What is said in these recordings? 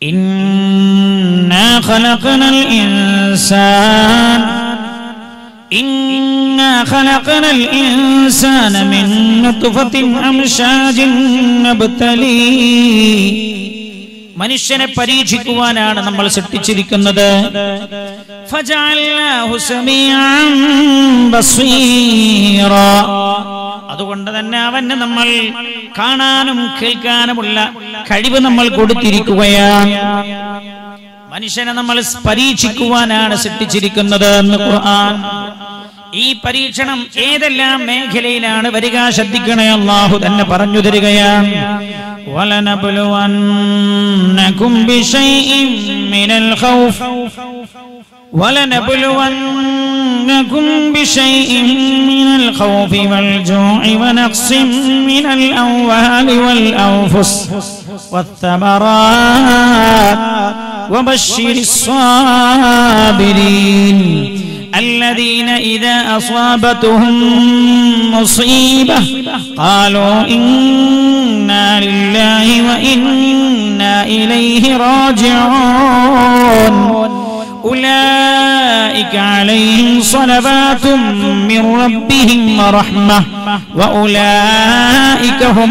إنا خلقنا الإنسان إنا خلقنا الإنسان من نطفة أمشاج نبتليه മനുഷ്യനെ പരീക്ഷിക്കുവാനാണ് നമ്മൾ സൃഷ്ടിച്ചിരിക്കുന്നത് ഫജഅൽനാഹു സമീഅൻ ബസീറാ. അതുകൊണ്ട് തന്നെ അവന് നമ്മൾ കാണാനും കേൾക്കാനുമുള്ള കഴിവ് നമ്മൾ കൊടുത്തിരിക്കുകയാണ് മനുഷ്യനെ നമ്മൾ പരീക്ഷിക്കുവാനാണ് സൃഷ്ടിച്ചിരിക്കുന്നത് എന്ന് ഖുർആൻ ഈ പരീക്ഷണം ഏതെല്ലാം മേഖലയിലാണ് വരിക ശ്രദ്ധിക്കണേ അള്ളാഹു തന്നെ പറഞ്ഞു തരികയാണ് ولنبلونكم بشيء من الخوف ولنبلونكم بشيء من الخوف والجوع ونقص من الأموال والأنفس والثمرات وبشر الصابرين الذين إذا أصابتهم مصيبة قالوا إنا لله وإنا إليه راجعون أولئك عليهم صلوات من ربهم ورحمة وأولئك هم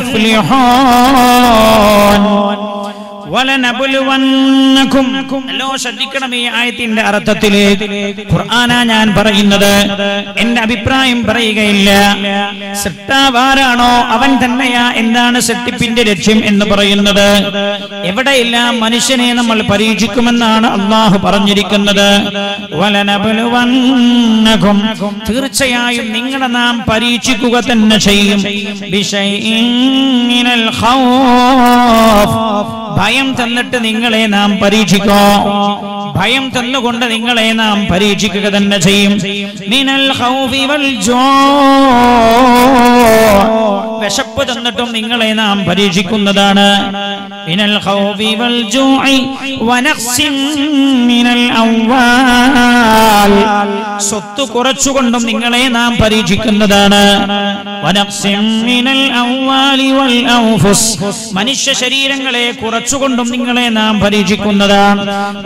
المفلحون വലനബുലുവന്നക്കും എല്ലോ ശ്രദ്ധിക്കണം ഈ ആയത്തിന്റെ അർത്ഥത്തിലേക്ക് ഖുർആനാ ഞാൻ പറയുന്നത് എന്റെ അഭിപ്രായം പറയുകയില്ല സൃഷ്ടാവാരാണോ അവൻ തന്നെയാ എന്താണ് സൃഷ്ടിപ്പിന്റെ ലക്ഷ്യം എന്ന് പറയുന്നത് എവിടെയെല്ലാം മനുഷ്യനെ നമ്മൾ പരീക്ഷിക്കുമെന്നാണ് അള്ളാഹു പറഞ്ഞിരിക്കുന്നത് വലനബുലുവന്നക്കും തീർച്ചയായും നിങ്ങളെ നാം പരീക്ഷിക്കുക തന്നെ ചെയ്യും ബിശൈഇൻ മിനൽ ഖൗഫ് ഭയം തന്നിട്ട് നിങ്ങളെ നാം പരീക്ഷിക്കോ ഭയം തന്നുകൊണ്ട് നിങ്ങളെ നാം പരീക്ഷിക്കുക തന്നെ ചെയ്യും മിനൽ ഖൗഫി വൽ ജൂ വിശപ്പ് തന്നിട്ടും നിങ്ങളെ നാം പരീക്ഷിക്കുന്നതാണ് മിനൽ ഖൗഫി വൽ ജൂഇ വനഖ്സിൻ മിനൽ അവ്വാൽ സ്വത്ത് കുറച്ചുകൊണ്ടും നിങ്ങളെ നാം പരീക്ഷിക്കുന്നതാണ് വനഖ്സിൻ മിനൽ അവ്വാലി വൽ അൻഫുസ് മനുഷ്യ ശരീരങ്ങളെ കുറച്ചുകൊണ്ടും നിങ്ങളെ നാം പരീക്ഷിക്കുന്നതാണ്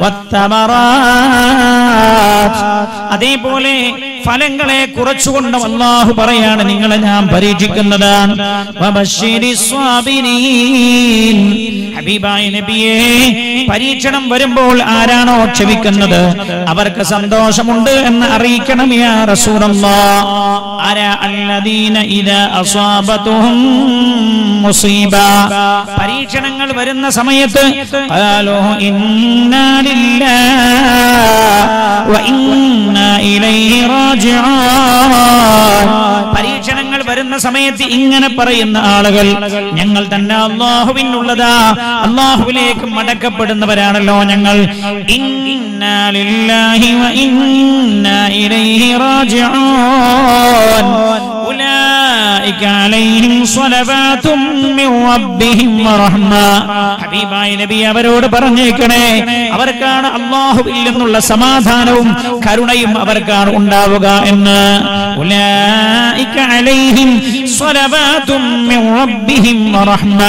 വത്തമറാത്ത്. അതേപോലെ ഫലങ്ങളെ കുറച്ചുകൊണ്ടും അള്ളാഹു പറയാണ് നിങ്ങളെ ഞാൻ പരീക്ഷിക്കുന്നതാണ് വബശ്ശിരി സ്വാബിരീൻ. ഹബീബായ നബിയേ പരീക്ഷണം വരുമ്പോൾ ആരാണോ ക്ഷമിക്കുന്നത് അവർക്ക് സന്തോഷമുണ്ട് എന്ന് അറിയിക്കണം യാ റസൂലല്ലാ ആരാ അല്ലദീന ഇദാ അസ്വാബതുഹും മുസീബ പരീക്ഷണങ്ങൾ വരുന്ന സമയത്ത് ഖാലൂ ഇന്നാ ലില്ലാഹി വ ഇന്നാ ഇലൈഹി റാജിഊൻ പരീക്ഷണങ്ങൾ വരുന്ന സമയത്ത് ഇങ്ങനെ പറയുന്ന ആളുകൾ ഞങ്ങൾ തന്നെ അള്ളാഹുവിനുള്ളതാ അള്ളാഹുവിലേക്ക് മടക്കപ്പെടുന്നവരാണല്ലോ ഞങ്ങൾ ഇന്നാ ലില്ലാഹി വ ഇന്നാ ഇലൈഹി റാജിഊൻ أولئك عليهم صلوات من ربهم ورحمة ഹബീബായ നബി അവരോട് പറഞ്ഞേക്കണേ അവർക്കാണ് അള്ളാഹുവിൽ നിന്നുള്ള സമാധാനവും കരുണയും അവർക്കാണ് ഉണ്ടാവുക എന്ന് أولئك عليهم صلوات من ربهم ورحمة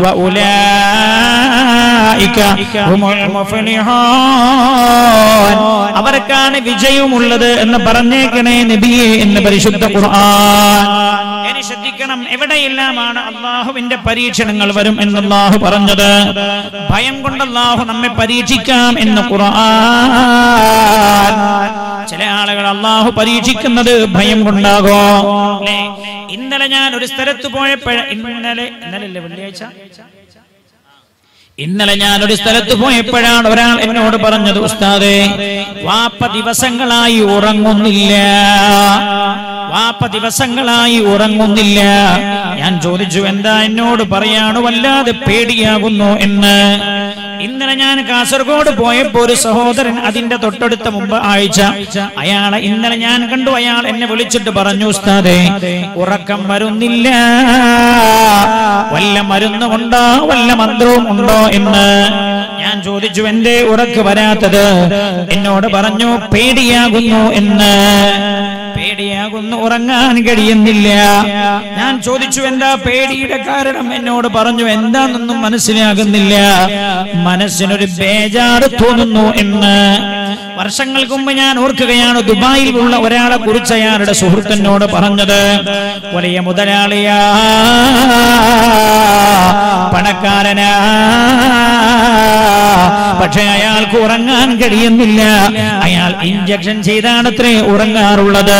وأولئك هم المفلحون അവർക്കാണ് വിജയമുള്ളത് എന്ന് പറഞ്ഞേക്കണേ നബിയെ എന്ന് പരിശുദ്ധ ഖുർആൻ ഇനി ശ്രദ്ധിക്കണം എവിടെയെല്ലാമാണ് അള്ളാഹുവിന്റെ പരീക്ഷണങ്ങൾ വരും എന്ന് അള്ളാഹു പറഞ്ഞത് ഭയം കൊണ്ട് അള്ളാഹു നമ്മെ പരീക്ഷിക്കാം എന്ന് ഖുർആൻ ചില ആളുകൾ അള്ളാഹു പരീക്ഷിക്കുന്നത് ഭയം കൊണ്ടാകോ അല്ലേ? ഇന്നലെ ഞാൻ ഒരു സ്ഥലത്ത് പോയപ്പോഴ ഇന്നലെ ഇന്നലെ അല്ലേ വെള്ളിയാഴ്ച ഇന്നലെ ഞാൻ ഒരു സ്ഥലത്ത് പോയപ്പോഴാണ് ഒരാൾ എന്നോട് പറഞ്ഞത് ഉസ്താദേ വാപ്പ ദിവസങ്ങളായി ഉറങ്ങുന്നില്ല വാപ്പ ദിവസങ്ങളായി ഉറങ്ങുന്നില്ല ഞാൻ ചോദിച്ചു എന്താ എന്നോട് പറയാണ് വല്ലാതെ പേടിയാകുന്നു എന്ന് ഇന്നലെ ഞാൻ കാസർഗോഡ് പോയപ്പോ ഒരു സഹോദരൻ അതിന്റെ തൊട്ടടുത്ത മുമ്പ് ആഴ്ച അയാളെ ഇന്നലെ ഞാൻ കണ്ടു അയാൾ എന്നെ വിളിച്ചിട്ട് പറഞ്ഞു ഉസ്താദേ ഉറക്കം വരുന്നില്ല വല്ല മരുന്നുമുണ്ടോ വല്ല മന്ത്രവും ഉണ്ടോ എന്ന് ഞാൻ ചോദിച്ചു എന്റെ ഉറക്ക് വരാത്തത് എന്നോട് പറഞ്ഞു പേടിയാകുന്നു എന്ന് പേടി പേടിയാകുന്നു ഉറങ്ങാൻ കഴിയുന്നില്ല ഞാൻ ചോദിച്ചു എന്താ പേടിയുടെ കാരണം എന്നോട് പറഞ്ഞു എന്താണെന്നൊന്നും മനസ്സിലാകുന്നില്ല മനസ്സിനൊരു ബേജാറ് തോന്നുന്നു എന്ന് വർഷങ്ങൾക്ക് മുമ്പ് ഞാൻ ഓർക്കുകയാണ് ദുബായിൽ ഉള്ള ഒരാളെ കുറിച്ച് അയാളുടെ സുഹൃത്തിനോട് പറഞ്ഞത് വലിയ മുതലാളിയാ പണക്കാരനാ പക്ഷെ അയാൾക്ക് ഉറങ്ങാൻ കഴിയുന്നില്ല അയാൾ ഇഞ്ചക്ഷൻ ചെയ്താണത്രേ ഉറങ്ങാറുള്ളത്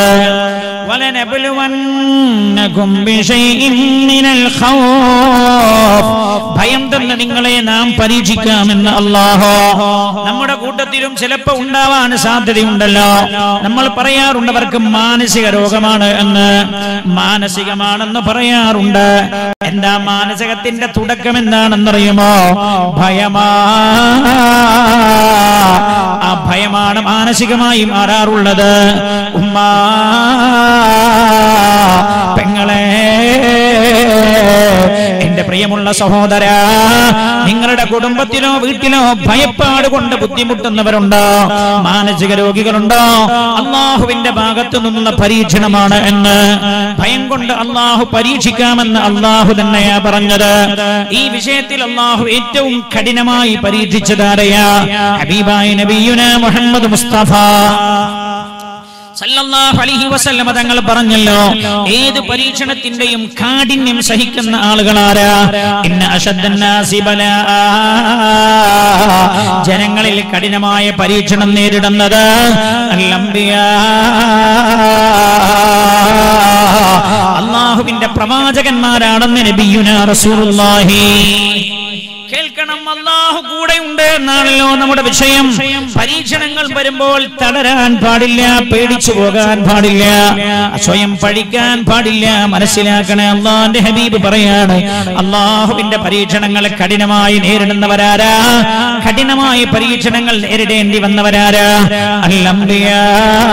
ولنبلونكم بشيء من الخوف ഭയം തന്നെ നിങ്ങളെ നാം പരീക്ഷിക്കാമെന്ന് അല്ലാഹോ നമ്മുടെ കൂട്ടത്തിലും ചിലപ്പോ ഉണ്ടാവാൻ സാധ്യതയുണ്ടല്ലോ നമ്മൾ പറയാറുണ്ട് അവർക്ക് മാനസിക രോഗമാണ് എന്ന് മാനസികമാണെന്ന് പറയാറുണ്ട് എന്താ മാനസികത്തിന്റെ തുടക്കം എന്താണെന്നറിയുമോ ഭയമാ ആ ഭയമാണ് മാനസികമായി മാറാറുള്ളത് ഉമ്മ പെങ്ങളെ എന്റെ പ്രിയമുള്ള സഹോദര നിങ്ങളുടെ കുടുംബത്തിലോ വീട്ടിലോ ഭയപ്പാട് കൊണ്ട് ബുദ്ധിമുട്ടുന്നവരുണ്ടോ മാനസിക രോഗികളുണ്ടോ അള്ളാഹുവിന്റെ ഭാഗത്തു നിന്നുള്ള പരീക്ഷണമാണ് എന്ന് ഭയം കൊണ്ട് അള്ളാഹു പരീക്ഷിക്കാമെന്ന് അള്ളാഹു തന്നെയാ പറഞ്ഞത് ഈ വിഷയത്തിൽ അള്ളാഹു ഏറ്റവും കഠിനമായി പരീക്ഷിച്ചതാരയാ ഹബീബായ നബിയുന മുഹമ്മദ് മുസ്തഫ സല്ലല്ലാഹു അലൈഹി വസല്ലമ തങ്ങൾ പറഞ്ഞല്ലോ ഏത് പരീക്ഷണത്തിന്റെയും കാഠിന്യം സഹിക്കുന്ന ആളുകളാരാ ഇന്ന അശദ്ദന്നാസി ബലാ ജനങ്ങളിൽ കഠിനമായ പരീക്ഷണം നേരിടുന്നത് അല്ലംബിയാ അള്ളാഹുവിന്റെ പ്രവാചകന്മാരാണെന്ന് നബിയുന റസൂലുള്ളാഹി കേൾക്കണം അള്ളാഹു കൂടെ ഉണ്ട് എന്നാണല്ലോ നമ്മുടെ വിഷയം പരീക്ഷണങ്ങൾ വരുമ്പോൾ തളരാൻ പാടില്ല പേടിച്ചു പോകാൻ പാടില്ല സ്വയം പഴിക്കാൻ പാടില്ല മനസ്സിലാക്കണേ അള്ളാന്റെ ഹബീബ് പറയാണ് അള്ളാഹുവിന്റെ പരീക്ഷണങ്ങൾ കഠിനമായി നേരിടുന്നവരാരാ കഠിനമായ പരീക്ഷണങ്ങൾ നേരിടേണ്ടി വന്നവരാരാ അല്ലംബിയാ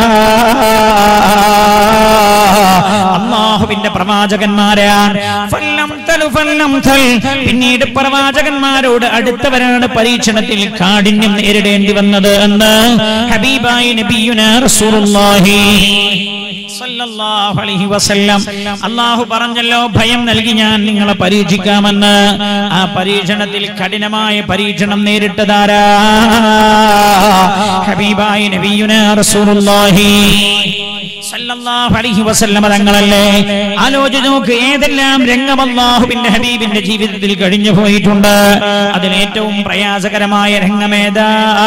അള്ളാഹുവിന്റെ പ്രവാചകന്മാരാണ് ഫല്ലം തലു ഫല്ലം തൽ. പിന്നീട് പ്രവാചകന്മാരോട് അടുത്തവരാണ് പരീക്ഷണത്തിൽ കാഠിന്യം നേരിടേണ്ടി വന്നത് എന്ന് ഹബീബായി നബിയുന റസൂലുള്ളാഹി സല്ലല്ലാഹു അലൈഹി വസല്ലം അള്ളാഹു പറഞ്ഞല്ലോ ഭയം നൽകി ഞാൻ നിങ്ങളെ പരീക്ഷിക്കാമെന്ന് ആ പരീക്ഷണത്തിൽ കഠിനമായ പരീക്ഷണം നേരിട്ടതാരാ ഹബീബായി നബിയുന റസൂലുള്ളാഹി സല്ലല്ലാഹു അലൈഹി വസല്ലമ തങ്ങളല്ലേ ആലോചിച്ച് നോക്ക് ഏതെല്ലാം രംഗം അല്ലാഹുവിന്റെ ഹബീബിന്റെ ജീവിതത്തിൽ കഴിഞ്ഞു പോയിട്ടുണ്ട് അതിൽ ഏറ്റവും പ്രയാസകരമായ രംഗമേതാ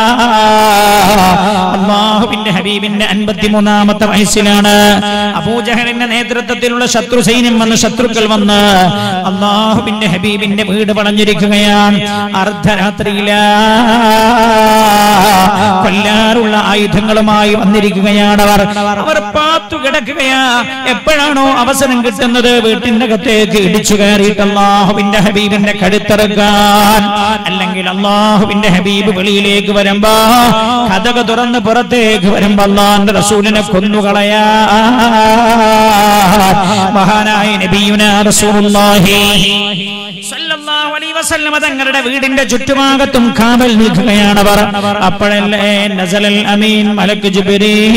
അള്ളാഹുവിന്റെ ഹബീബിന്റെ അൻപത്തിമൂന്നാമത്തെ വയസ്സിലാണ് അബൂജഹലിന്റെ നേതൃത്വത്തിലുള്ള ശത്രു സൈന്യം വന്ന് ശത്രുക്കൾ വന്ന് അള്ളാഹുവിന്റെ ഹബീബിന്റെ വീട് പടഞ്ഞിരിക്കുകയാണ് അർദ്ധരാത്രിയില കൊല്ലാറുള്ള ആയുധങ്ങളുമായി വന്നിരിക്കുകയാണ് അവർ അവർ പാത്തു കിടക്കുകയാ എപ്പോഴാണോ അവസരം കിട്ടുന്നത് വീട്ടിന്റെ അകത്തേക്ക് ഇടിച്ചു കയറിയിട്ട് അള്ളാഹുവിന്റെ ഹബീബിന്റെ കഴുത്തിറക്കാൻ അല്ലെങ്കിൽ അള്ളാഹുവിന്റെ ഹബീബ് വെളിയിലേക്ക് വരുമ്പോ കഥക തുറന്ന് പുറത്തേക്ക് വരുമ്പോ അള്ളാന്റെ റസൂലിനെ കൊന്നുകളയാ മഹാനായ നബിയുന റസൂലുള്ളാഹി സല്ലല്ലാഹു അലൈഹി വസല്ലമ തങ്ങളുടെ വീടിന്റെ ചുറ്റുഭാഗത്തും കാവൽ നിൽക്കുകയാണവർ അപ്പോഴല്ലേ നസലൽ അമീൻ മലക്ക് ജിബ്രീൽ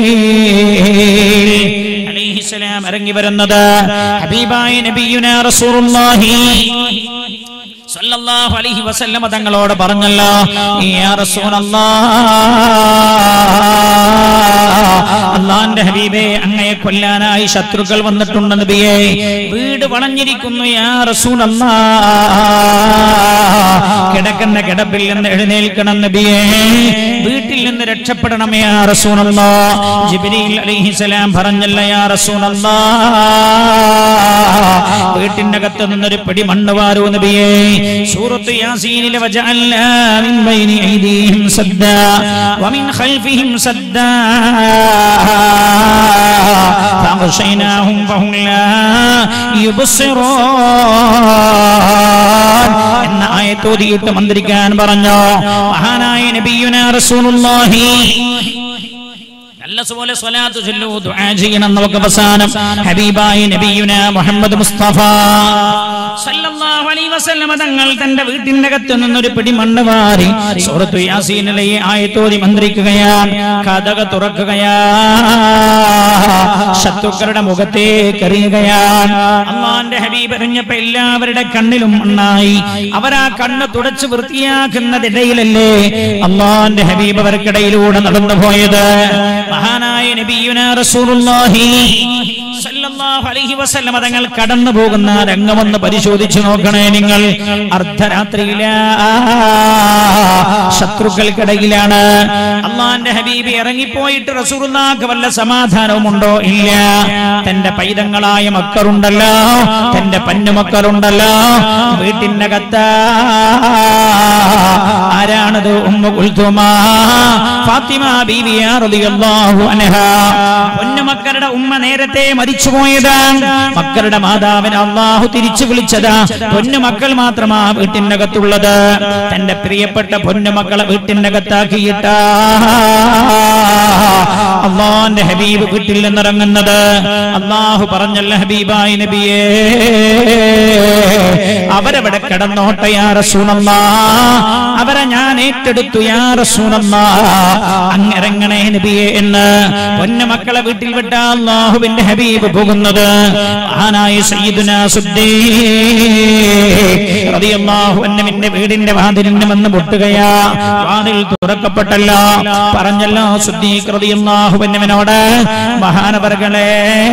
അലൈഹിസ്സലാം ഇറങ്ങി വരുന്നത് ഹബീബായ നബിയുന റസൂലുള്ളാഹി സല്ലല്ലാഹു അലൈഹി വസല്ലമ തങ്ങളോട് പറഞ്ഞല്ലോ യാ റസൂലല്ലാഹ് അള്ളാന്റെ ഹബീബേ അങ്ങയെ കൊല്ലാനായി ശത്രുക്കൾ വന്നിട്ടുണ്ട് നബിയെ വീട് വളഞ്ഞിരിക്കുന്നു യാ റസൂലല്ലാ കിടക്കുന്ന കിടപ്പിൽ നിന്ന് എഴുന്നേൽക്കണം നബിയെ വീട്ടിൽ നിന്ന് രക്ഷപ്പെടണം യാ റസൂലല്ലാ ജിബ്രീൽ അലൈഹിസലാം പറഞ്ഞല്ല യാ റസൂലല്ലാ വീട്ടിന്റെ അകത്ത് നിന്നൊരു പിടി മണ്ണ് വാരൂ നബിയെ സൂറത്ത് യാസീനിലെ വജഅൽനാ മിൻ ബൈനി ഐദീഹിം സദ്ദാ വമിൻ ഖൽഫിഹിം സദ്ദാ فأغشيناهم فهم لا يبصرون എന്ന ആയത്തോതിയിട്ട് മന്ത്രിക്കാൻ പറഞ്ഞു മഹാനായ നബിയുന റസൂലുള്ളാഹി നല്ലതുപോലെ സ്വലാത്ത് ചൊല്ലൂ ദുആ ചെയ്യണം നമുക്ക് അവസാനം ഹബീബായി നബിയുന മുഹമ്മദ് മുസ്തഫ സല്ലല്ലാഹു അലൈഹി വസല്ലമ തങ്ങൾ തന്റെ വീട്ടിന്റെ അകത്ത് നിന്നൊരു പിടി മണ്ണ് വാരി സൂറത്തു യാസീനിലെ ഈ ആയത്തോതി മന്ത്രിക്കുകയാണ് കഥക തുറക്കുകയാ ശത്രുക്കളുടെ മുഖത്തേക്ക് എറിയുകയാണ് അള്ളാന്റെ ഹബീബ് എറിഞ്ഞപ്പോ എല്ലാവരുടെ കണ്ണിലും മണ്ണായി അവരാ കണ്ണ് തുടച്ച് വൃത്തിയാക്കുന്നതിടയിലല്ലേ അള്ളാന്റെ ഹബീബ് അവർക്കിടയിലൂടെ നടന്നു പോയത് മഹാനായ നബിയുന റസൂലുള്ളാഹി സല്ലല്ലാഹു അലൈഹി വസല്ലമ തങ്ങൾ കടന്നു പോകുന്ന രംഗമൊന്ന് പരിശോധിച്ചു നോക്കണേ നിങ്ങൾ അർദ്ധരാത്രിയില ശത്രുക്കൾക്കിടയിലാണ് അള്ളാന്റെ ഹബീബ് ഇറങ്ങിപ്പോയിട്ട് റസൂലുള്ളാഹ്ക്ക് വല്ല സമാധാനവും ഉണ്ടോ ഇല്ല തന്റെ പൈതങ്ങളായ മക്കളുണ്ടല്ലോ തന്റെ പന്നുമക്കളുണ്ടല്ലോ വീട്ടിനകത്ത് ആരാണത് ഉമ്മ കുൽത്തുമാ ഫാത്തിമ ബീവിയാ റളിയല്ലാഹു അൻഹാ പൊന്നുമക്കളുടെ ഉമ്മ നേരത്തെ മരിച്ചുപോയതാണ് മക്കളുടെ മാതാവിനെ അള്ളാഹു തിരിച്ചു വിളിച്ചതാ പൊന്നുമക്കൾ മാത്രമാ വീട്ടിനകത്തുള്ളത് തന്റെ പ്രിയപ്പെട്ട പൊന്നുമക്കളെ വീട്ടിനകത്താക്കിയിട്ട അള്ളാന്റെ ഹബീബ് വീട്ടിൽ നിന്നിറങ്ങുന്നത് അള്ളാഹു പറഞ്ഞല്ല ഹബീബായി നബിയേ അവരവിടെ കിടന്നോട്ടെ യാ റസൂലല്ലാ അവരെ ഞാൻ ഏറ്റെടുത്തു യാ റസൂലല്ലാ അങ്ങിറങ്ങണേ നബിയെ എന്ന് പൊന്നുമക്കളെ വീട്ടിൽ വിട്ട അള്ളാഹുവിന്റെ ഹബീബ് പോകുന്നത് ആനായ സയ്യിദുന റളിയല്ലാഹു അൻഹുവിന്റെ വീടിന്റെ വാതിലിന് വന്ന് മുട്ടുകയാ വാതിൽ തുറക്കപ്പെട്ടല്ല പറഞ്ഞല്ലോ സുദ്ദീഖ് റളിയല്ലാഹു അൻഹുവിനോട് മഹാനവർകളെ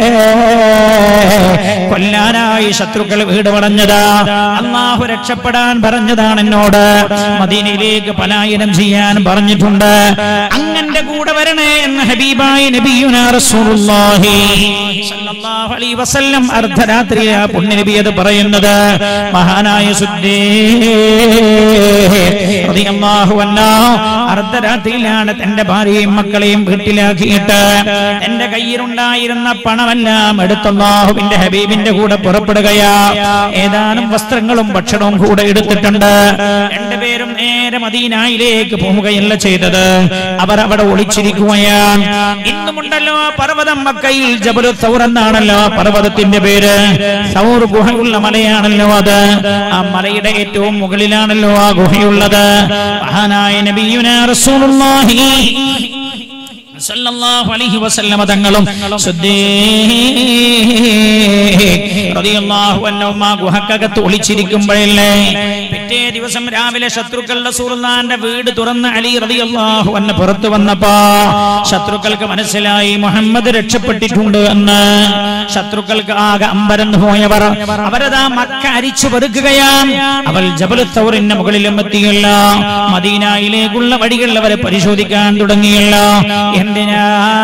കൊല്ലാനായി ശത്രുക്കൾ വീട് പടഞ്ഞതാ അള്ളാഹു രക്ഷപ്പെടാൻ പറഞ്ഞതാണ് എന്നോട് മദീനയിലേക്ക് പലായനം ചെയ്യാൻ പറഞ്ഞിട്ടുണ്ട് അങ്ങന്റെ കൂടെ വരണേ എന്ന് ഹബീബായി നബിയുന റസൂലുള്ളാഹി സല്ലല്ലാഹു അലൈഹി വസല്ലം അർദ്ധരാത്രിയാ പുണ്യ നബി അത് പറയുന്നത് മഹാനായ സുദ്ദീ റളിയല്ലാഹു അൻഹു അർദ്ധരാത്രിയിലാണ് തന്റെ ഭാര്യയും മക്കളെയും വീട്ടിലാക്കിയിട്ട് എന്റെ കയ്യിലുണ്ടായിരുന്ന പണമെല്ലാം എടുത്തല്ലാഹുവിന്റെ ഹബീബിന്റെ കൂടെ പുറപ്പെടുകയാ ഏതാനും വസ്ത്രങ്ങളും ഭക്ഷണവും കൂടെ എടുത്തിട്ടുണ്ട് രണ്ടുപേരും നേരെ മദീനായിലേക്ക് പോവുകയല്ല ചെയ്തത് അവർ അവിടെ ഒളിച്ചിരിക്കുകയാണ് ഇന്നുമുണ്ടല്ലോ ആ പർവ്വതം മക്കയിൽ ജബലു സൗർ എന്നാണല്ലോ ആ പർവ്വതത്തിന്റെ പേര് സൗർ ഗുഹയുള്ള മലയാണല്ലോ അത് ആ മലയുടെ ഏറ്റവും മുകളിലാണല്ലോ ആ ഗുഹയുള്ളത് മഹാനായ നബിയുന റസൂലുള്ളാഹി സല്ലല്ലാഹു അലൈഹി വസല്ലമ തങ്ങളും റളിയല്ലാഹു അൻഹും ആ ഗുഹക്കകത്ത് ഒളിച്ചിരിക്കുമ്പോഴല്ലേ പിറ്റേ ദിവസം രാവിലെ ശത്രുക്കൾ റസൂലുള്ളാന്റെ വീട് തുറന്ന് അലി റളിയല്ലാഹു അൻഹു പുറത്തു വന്നപ്പോ ശത്രുക്കൾക്ക് മനസ്സിലായി മുഹമ്മദ് രക്ഷപ്പെട്ടിട്ടുണ്ട് എന്ന് ശത്രുക്കൾക്ക് ആകെ അമ്പരന്ന് പോയവർ അവരതാ മക്ക അരിച്ചു പെറുക്കുകയാണ് അവൾ ജബലു തൗറിന്റെ മുകളിലും എത്തിയില്ല മദീനയിലേക്കുള്ള വഴികൾ അവരെ പരിശോധിക്കാൻ തുടങ്ങിയില്ല എന്തിനാ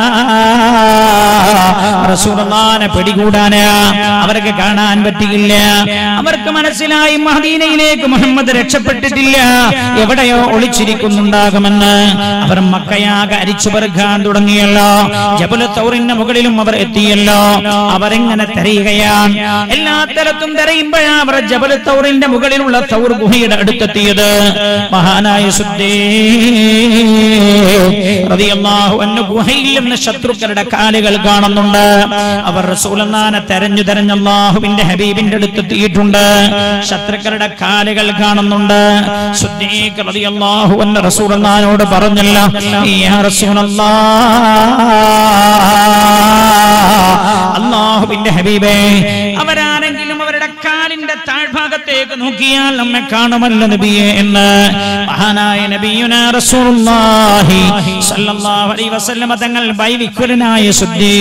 റസൂലുള്ളാനെ പിടികൂടാന് അവർക്ക് കാണാൻ പറ്റിയില്ല അവർക്ക് മനസ്സിലായി മദീനയിലേക്ക് മുഹമ്മദ് രക്ഷപ്പെട്ടിട്ടില്ല എവിടെയോ ഒളിച്ചിരിക്കുന്നുണ്ടാകുമെന്ന് അവർ മക്കയാകെ അരിച്ചു പെറുക്കാൻ തുടങ്ങിയല്ലോ ജബുല തൗറിന്റെ മുകളിലും അവർ എത്തിയല്ലോ അവരെങ്ങനെ തെരയുകയാണ് എല്ലാ തരത്തും തെരയുമ്പോഴാണ് അവർ ജബുല തൗറിന്റെ മുകളിലുള്ള തൗർ ഗുഹയുടെ അടുത്തെത്തിയത് മഹാനായ സുദ്ദീ റളിയല്ലാഹു അൻഹു ഗുഹയിൽ നിന്ന് ശത്രുക്കളുടെ കാലുകൾ കാണുന്നുണ്ട് അവർ റസൂലനാനെ തെരഞ്ഞു തെരഞ്ഞ് അള്ളാഹുവിന്റെ ഹബീബിന്റെ അടുത്തെത്തിയിട്ടുണ്ട് ശത്രുക്കളുടെ കാലുകൾ കാണുന്നുണ്ട് സുദ്ദീഖ് റളിയല്ലാഹു അൻഹു റസൂലനാനോട് പറഞ്ഞല്ല യാ റസൂലല്ലാഹ് അള്ളാഹുവിന്റെ ഹബീബേ അവരാരെങ്കിലും അവരുടെ കാലിന്റെ താഴ്ഭാഗത്തേക്ക് നോക്കിയാൽ നമ്മെ കാണുമല്ലോ നബിയെ എന്ന് മഹാനായ നബിയുന റസൂലുള്ളാഹി സല്ലല്ലാഹു അലൈഹി വസല്ലമ തങ്ങൾ വൈവിക്കുലനായ സുദ്ദീ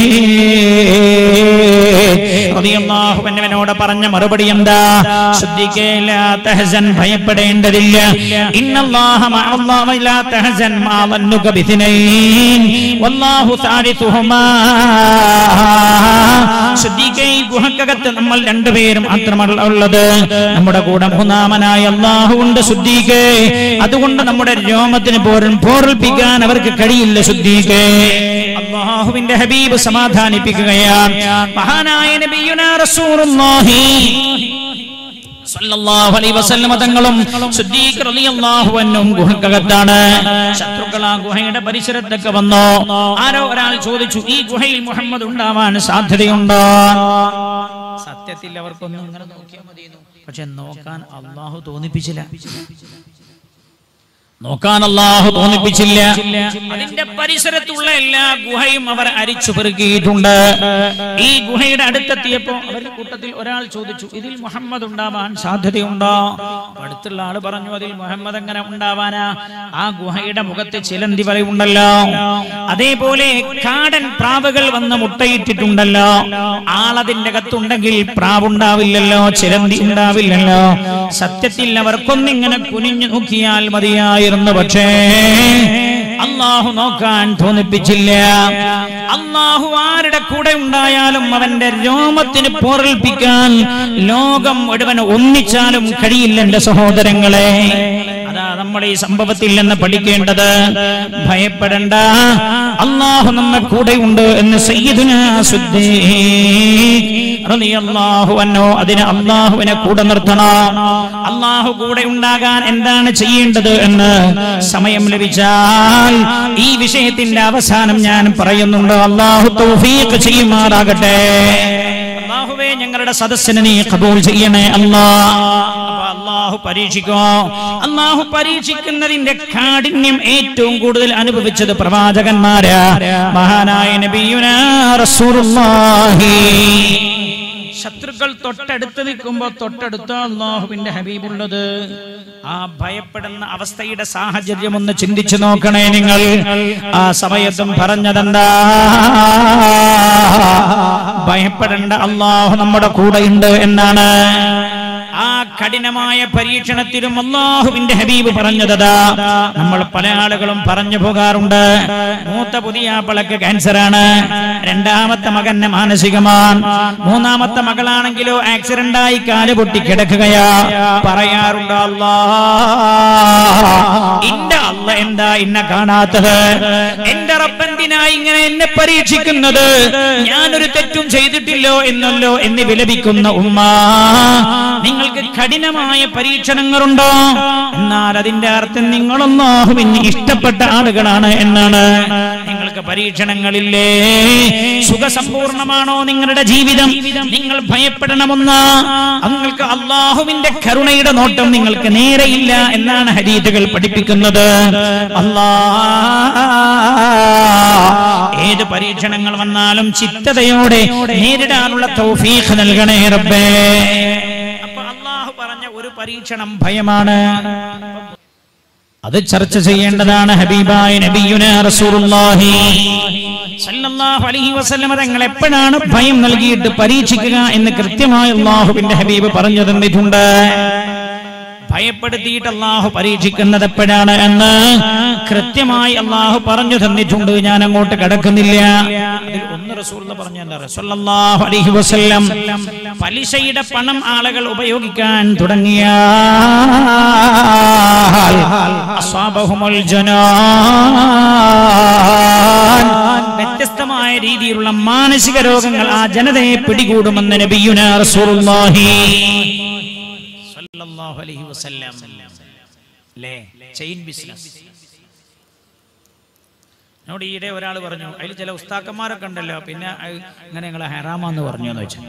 റളിയല്ലാഹു അൻഹുവിനോട് പറഞ്ഞ മറുപടി എന്താ സുദ്ദീഖേ ലാ തഹസൻ ഭയപ്പെടേണ്ടതില്ല ഇന്നല്ലാഹ മഅല്ലാഹി ലാ തഹസൻ മാ വന്നുക ബിഥനൈൻ വല്ലാഹു സാലിസുഹുമാ സുദ്ദീഖേ ഈ ഗുഹക്കകത്ത് നമ്മൾ രണ്ടുപേരും മാത്രമല്ല ഉള്ളത് നമ്മുടെ കൂടെ മൂന്നാമനായ അള്ളാഹു ഉണ്ട് സുദ്ദീഖേ അതുകൊണ്ട് നമ്മുടെ രോമത്തിന് പോരും പോർപ്പിക്കാൻ അവർക്ക് കഴിയില്ല സുദ്ദീഖേ അള്ളാഹുവിന്റെ ഹബീബ് സമാധാനിപ്പിക്കുകയാണ് മഹാനായ നബിയുനാ റസൂലുള്ളാഹി സല്ലല്ലാഹു അലൈഹി വസല്ലമ തങ്ങളും സിദ്ദീഖ് റളിയല്ലാഹു അൻഹും ഗുഹക്കകത്താണ് ശത്രുക്കൾ ആ ഗുഹയുടെ പരിസരത്തൊക്കെ വന്നു ആരോ ഒരാൾ ചോദിച്ചു ഈ ഗുഹയിൽ മുഹമ്മദ് ഉണ്ടാവാൻ സാധ്യതയുണ്ടോ സത്യത്തിൽ അവർക്കൊന്നും ഇങ്ങനെ നോക്കിയാൽ മതിയെന്നു പക്ഷെ നോക്കാൻ അള്ളാഹു തോന്നിപ്പിച്ചില്ല നോക്കാൻ അള്ളാഹു തോന്നിപ്പിച്ചില്ല അതിന്റെ പരിസരത്തുള്ള എല്ലാ ഗുഹയും അവർ അരിച്ചു പെറുക്കിയിട്ടുണ്ട് ഈ ഗുഹയുടെ അടുത്തെത്തിയപ്പോ അവരുടെ കൂട്ടത്തിൽ ഒരാൾ ചോദിച്ചു ഇതിൽ മുഹമ്മദ് ഉണ്ടാവാൻ സാധ്യതയുണ്ടോ അടുത്തുള്ള ആള് പറഞ്ഞു അതിൽ മുഹമ്മദ് എങ്ങനെ ഉണ്ടാവാനാ ആ ഗുഹയുടെ മുഖത്ത് ചിലന്തി വലയുണ്ടല്ലോ അതേപോലെ കാടൻ പ്രാവുകൾ വന്ന് മുട്ടയിട്ടിട്ടുണ്ടല്ലോ ആളതിന്റെ അകത്തുണ്ടെങ്കിൽ പ്രാവുണ്ടാവില്ലല്ലോ ചിലന്തി ഉണ്ടാവില്ലല്ലോ സത്യത്തിൽ അവർക്കൊന്നിങ്ങനെ കുനിഞ്ഞു നോക്കിയാൽ മതിയായിരുന്നു പക്ഷേ അള്ളാഹു നോക്കാൻ തോന്നിപ്പിച്ചില്ല അള്ളാഹു ആരുടെ കൂടെ ഉണ്ടായാലും അവന്റെ രോമത്തിന് പോറൽപ്പിക്കാൻ ലോകം മുഴുവൻ ഒന്നിച്ചാലും കഴിയില്ല എന്റെ സഹോദരങ്ങളെ അതാ നമ്മൾ ഈ സംഭവത്തിൽ നിന്ന് പഠിക്കേണ്ടത് ഭയപ്പെടണ്ട അള്ളാഹു നമ്മെ കൂടെയുണ്ട് എന്ന് സയ്യിദുന റളിയല്ലാഹു അൻഹു അതിന് അള്ളാഹുവിനെ കൂടെ നിർത്തണം അള്ളാഹു കൂടെ ഉണ്ടാകാൻ എന്താണ് ചെയ്യേണ്ടത് എന്ന് സമയം ലഭിച്ചാൽ ഈ വിഷയത്തിന്റെ അവസാനം ഞാൻ പറയുന്നുണ്ട് അള്ളാഹു തൗഫീഖ് ചെയ്യുമാറാകട്ടെ അള്ളാഹുവേ ഞങ്ങളുടെ സദസ്സിനെ നീ കബൂൽ ചെയ്യണേ അല്ലാ അപ്പൊ അള്ളാഹു പരീക്ഷിക്കോ അള്ളാഹു പരീക്ഷിക്കുന്നതിന്റെ കാഠിന്യം ഏറ്റവും കൂടുതൽ അനുഭവിച്ചത് പ്രവാചകന്മാരാ മഹാനായ നബിയുന റസൂലുള്ളാഹി ശത്രുക്കൾ തൊട്ടടുത്ത് നിൽക്കുമ്പോ തൊട്ടടുത്ത അള്ളാഹുവിന്റെ ഹബീബുള്ളത് ആ ഭയപ്പെടുന്ന അവസ്ഥയുടെ സാഹചര്യം ഒന്ന് ചിന്തിച്ചു നോക്കണേ നിങ്ങൾ ആ സമയത്തും പറഞ്ഞതെന്താ ഭയപ്പെടേണ്ട അള്ളാഹു നമ്മുടെ കൂടെയുണ്ട് എന്നാണ് ആ കഠിനമായ പരീക്ഷണത്തിലും അള്ളാഹുവിന്റെ ഹബീബ് പറഞ്ഞതാ നമ്മൾ പല ആളുകളും പറഞ്ഞു പോകാറുണ്ട് മൂത്ത പുതിയ ആപ്പിളക്ക് ക്യാൻസറാണ് രണ്ടാമത്തെ മകന് മാനസികമാണ് മൂന്നാമത്തെ മകളാണെങ്കിലോ ആക്സിഡന്റ് ആയി കാല് പൊട്ടി കിടക്കുകയാ പറയാറുണ്ട് അല്ലാ ഇന്റെ അല്ല എന്താ ഇന്നെ കാണാത്തത് എന്റെ റബ്ബന്തിനാ ഇങ്ങനെ എന്നെ പരീക്ഷിക്കുന്നത് ഞാനൊരു തെറ്റും ചെയ്തിട്ടില്ലോ എന്നല്ലോ എന്ന് വിലപിക്കുന്ന ഉമ്മ നിങ്ങൾക്ക് കഠിനമായ പരീക്ഷണങ്ങളുണ്ടോ എന്നാൽ അതിന്റെ അർത്ഥം നിങ്ങളൊന്നാഹുവിന് ഇഷ്ടപ്പെട്ട ആളുകളാണ് എന്നാണ് നിങ്ങൾക്ക് പരീക്ഷണങ്ങളില്ലേ സുഖസമ്പൂർണമാണോ നിങ്ങളുടെ ജീവിതം നിങ്ങൾ ഭയപ്പെടണമെന്ന് നിങ്ങൾക്ക് അള്ളാഹുവിന്റെ കരുണയുടെ നോട്ടം നിങ്ങൾക്ക് നേരെയില്ല എന്നാണ് ഹരീതുകൾ പഠിപ്പിക്കുന്നത് അല്ലാ ഏത് പരീക്ഷണങ്ങൾ വന്നാലും ചിത്തതയോടെ നേരിടാനുള്ള തൗഫീഖ് നൽകണേ റബ്ബേ അപ്പൊ അള്ളാഹു പറഞ്ഞ ഒരു പരീക്ഷണം ഭയമാണ് അത് ചർച്ച ചെയ്യേണ്ടതാണ് ഹബീബായ നബിയുന റസൂലുള്ളാഹി സല്ലല്ലാഹു അലൈഹി വസല്ലമ തങ്ങൾ എപ്പോഴാണ് ഭയം നൽകിയിട്ട് പരീക്ഷിക്കുക എന്ന് കൃത്യമായി അള്ളാഹുവിന്റെ ഹബീബ് പറഞ്ഞു തന്നിട്ടുണ്ട് ഭയപ്പെടുത്തിയിട്ട് അള്ളാഹു പരീക്ഷിക്കുന്നത് എപ്പോഴാണ് എന്ന് കൃത്യമായി അള്ളാഹു പറഞ്ഞു തന്നിട്ടുണ്ട് ഞാൻ അങ്ങോട്ട് കിടക്കുന്നില്ല അതിൽ ഒന്ന് റസൂൽ പറഞ്ഞു എന്താ റസൂലുള്ളാഹു അലൈഹി വസല്ലം പലിശയുടെ പണം ആളുകൾ ഉപയോഗിക്കാൻ തുടങ്ങിയ അസ്വാബഹുമുൽ ജനാൻ വ്യത്യസ്തമായ രീതിയിലുള്ള മാനസിക രോഗങ്ങൾ ആ ജനതയെ പിടികൂടുമെന്ന് നബിയുന റസൂലുള്ളാഹി സല്ലല്ലാഹു അലൈഹി വസല്ലം അല്ലേ ചെയിൻ ബിസിനസ് എന്നോട് ഈയിടെ ഒരാൾ പറഞ്ഞു അതിൽ ചില ഉസ്താക്കന്മാരൊക്കെ ഉണ്ടല്ലോ പിന്നെ അത് ഇങ്ങനെ നിങ്ങളെ ഹെറാമാന്ന് പറഞ്ഞു എന്ന് വെച്ചു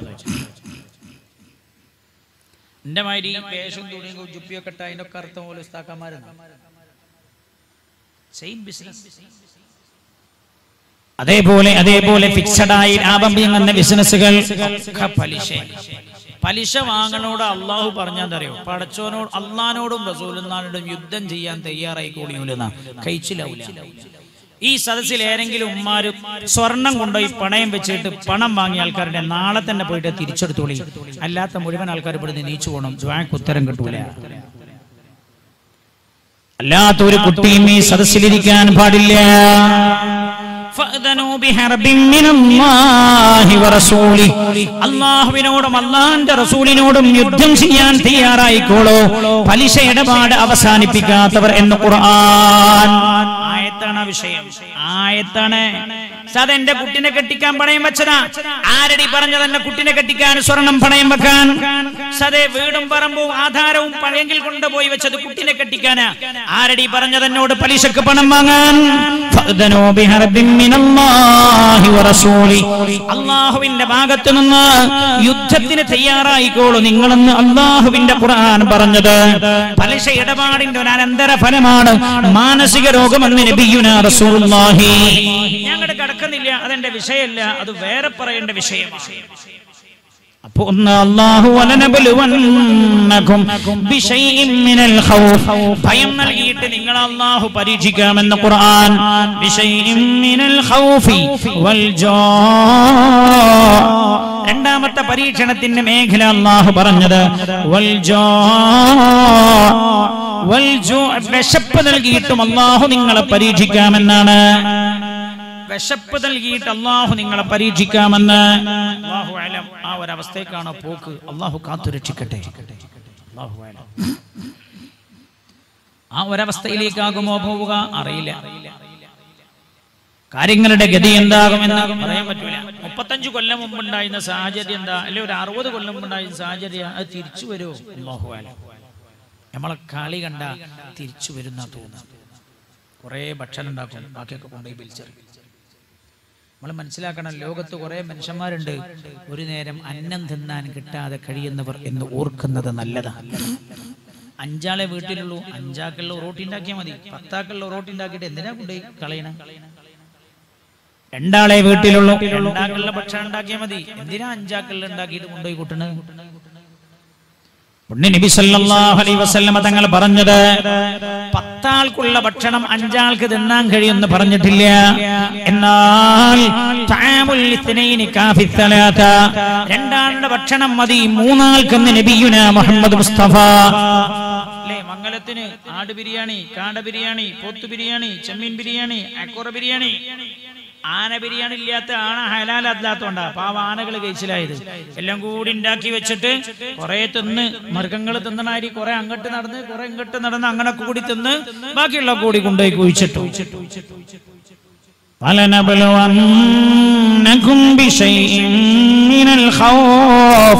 എന്റെ മാതിരി വേഷം തുണിയും ജുപ്പിയൊക്കെ ഇട്ട അതിന്റെ ഒക്കെ അർത്ഥം പോലെ ഉസ്താക്കന്മാരുണ്ട് ചെയിൻ ബിസിനസ് അതേപോലെ അതേപോലെ ഫിക്സഡ് ആയി ലാഭം ചെയ്യുന്ന ബിസിനസ്സുകൾ ഒക്കെ പലിശ പലിശ വാങ്ങണോട് അള്ളാഹു പറഞ്ഞാൽ അറിയോ പടച്ചോനോട് അള്ളഹാനോടും റസൂലിനോടും യുദ്ധം ചെയ്യാൻ തയ്യാറായി കൂടിയൂലെന്ന കഴിച്ചിലാവില്ല ഈ സദസ്സിൽ ഏതെങ്കിലും ഉമ്മാര് സ്വർണം കൊണ്ടുപോയി പണയം വെച്ചിട്ട് പണം വാങ്ങിയ ആൾക്കാരുടെ നാളെ തന്നെ പോയിട്ട് തിരിച്ചെടുത്തോളി അല്ലാത്ത മുഴുവൻ ആൾക്കാർ ഇവിടുന്ന് നീച്ചു പോകണം ജ്വാക്ക് ഉത്തരം കിട്ടൂല അല്ലാത്ത ഒരു കുട്ടിയും ഈ സദസ്സിലിരിക്കാൻ പാടില്ല فأذنوا بحرب من الله ورسوله അള്ളാഹുവിനോടും അള്ളാന്റെ റസൂലിനോടും യുദ്ധം ചെയ്യാൻ തയ്യാറായിക്കോളൂ പലിശ ഇടപാട് അവസാനിപ്പിക്കാത്തവർ എന്ന് ഖുർആൻ ആയത്താണ് ആ വിഷയം ആയത്താണ് സത് എന്റെ കുട്ടിനെ കെട്ടിക്കാൻ പണയം വെച്ചതാ ആരടി പറഞ്ഞത് എന്റെ കുട്ടിനെ കെട്ടിക്കാൻ സ്വർണം പണയം വെക്കാൻ സതേ വീടും പറമ്പും ആധാരവും പഴയെങ്കിൽ കൊണ്ടുപോയി വെച്ചത് കുട്ടിനെ കെട്ടിക്കാനാ ആരടി പറഞ്ഞത് എന്നോട് പലിശക്ക് പണം വാങ്ങാൻ ഫഅ്ദനൂ ബിഹർബിൻ മിനല്ലാഹി വറസൂലി അള്ളാഹുവിന്റെ ഭാഗത്തു നിന്ന് യുദ്ധത്തിന് തയ്യാറായിക്കോളൂ നിങ്ങളെന്ന് അള്ളാഹുവിന്റെ ഖുർആൻ പറഞ്ഞത് പലിശ ഇടപാടിന്റെ ഒരു അനന്തര ഫലമാണ് മാനസിക രോഗമെന്ന് നബിയുന റസൂലുള്ളാഹി ഞങ്ങളുടെ കടക്കുന്നില്ല അതെന്റെ വിഷയമല്ല അത് വേറെ പറയേണ്ട വിഷയമാണ് അപ്പൊ ഒന്ന് അല്ലാഹു വലനബലുവന്നകും ബിശൈഇൻ മിനൽ ഖൗഫ് ഭയം നൽകിയിട്ട് നിങ്ങൾ അല്ലാഹു പരീക്ഷിക്കാമെന്ന് ഖുർആൻ ബിശൈഇൻ മിനൽ ഖൗഫി വൽ ജാ രണ്ടാമത്തെ പരീക്ഷണത്തിന്റെ മേഖല അല്ലാഹു പറഞ്ഞത് വൽ ജാ വൽ ജൂ വിശപ്പ് നൽകിയിട്ടും അല്ലാഹു നിങ്ങളെ പരീക്ഷിക്കാമെന്നാണ് വിശപ്പ് നൽകിയിട്ട് അള്ളാഹു നിങ്ങളെ പരീക്ഷിക്കാമെന്ന് അള്ളാഹു അലം ആ ഒരവസ്ഥയ്ക്കാണോ പോക്ക് അള്ളാഹു കാത്തുരക്ഷിക്കട്ടെ അല്ലാഹു അലം. ആ ഒരവസ്ഥയിലേക്കാകുമോ പോവുക അറിയില്ല കാര്യങ്ങളുടെ ഗതി എന്താകുമെന്ന് പറയാൻ പറ്റൂല മുപ്പത്തഞ്ചു കൊല്ലം മുമ്പുണ്ടായിരുന്ന സാഹചര്യം എന്താ അല്ലെ ഒരു അറുപത് കൊല്ലം മുമ്പുണ്ടായിരുന്ന സാഹചര്യം അത് തിരിച്ചു വരുമോ അല്ലാഹു അലം. നമ്മളെ കളി കണ്ട തിരിച്ചു വരുന്ന തോന്നുന്നു കുറേ ഭക്ഷണം ഉണ്ടാക്കും ബാക്കിയൊക്കെ കൊണ്ടുപോയി ബിൽച്ചെറിയും നമ്മൾ മനസ്സിലാക്കണം ലോകത്ത് കുറെ മനുഷ്യന്മാരുണ്ട് ഒരു നേരം അന്നം തിന്നാൻ കിട്ടാതെ കഴിയുന്നവർ എന്ന് ഓർക്കുന്നത് നല്ലതാണ് അഞ്ചാളെ വീട്ടിലുള്ളൂ അഞ്ചാക്കുള്ള റോട്ടി ഉണ്ടാക്കിയാൽ മതി പത്താക്കുള്ള റോട്ടി ഉണ്ടാക്കിയിട്ട് എന്തിനാ കൊണ്ടുപോയി കളയണം രണ്ടാളെ വീട്ടിലുള്ളൂ രണ്ടാക്കുള്ള ഭക്ഷണം ഉണ്ടാക്കിയാൽ മതി എന്തിനാ അഞ്ചാക്കുള്ള ഉണ്ടാക്കിയിട്ട് കൊണ്ടുപോയി കൂട്ടണത് പുണ്യ നബി സല്ലല്ലാഹു അലൈഹി വസല്ലമ തങ്ങൾ പറഞ്ഞത് പത്താൾക്കുള്ള ഭക്ഷണം അഞ്ചാൾക്ക് തിന്നാൻ കഴിയുമെന്ന് പറഞ്ഞിട്ടില്ല എന്നാൽ തആമുൽ ഇത്നൈനി കാഫി തലാത്ത രണ്ടാളുടെ ഭക്ഷണം മതി മൂന്നാൾക്കെന്ന് നബിയുന മുഹമ്മദ് മുസ്തഫ അല്ലേ മംഗലത്തിന് ആട് ബിരിയാണി കാട ബിരിയാണി പോത്ത് ബിരിയാണി ചെമ്മീൻ ബിരിയാണി അക്കോറ ബിരിയാണി ആന ബിരിയാണി ഇല്ലാത്ത ആന ഹലാലല്ലാത്തോണ്ടാ പാവ ആനകൾ കഴിച്ചിലായത് എല്ലാം കൂടി ഉണ്ടാക്കി വെച്ചിട്ട് കുറെ തിന്ന് മൃഗങ്ങൾ തിന്നണാരി കുറെ അങ്ങോട്ട് നടന്ന് കുറെ ഇങ്ങോട്ട് നടന്ന് അങ്ങനെ കൂടി തിന്ന് ബാക്കിയുള്ള കൂടി കൊണ്ടുപോയി കുഴിച്ചിട്ടു فلنبلونكم بشيء من الخوف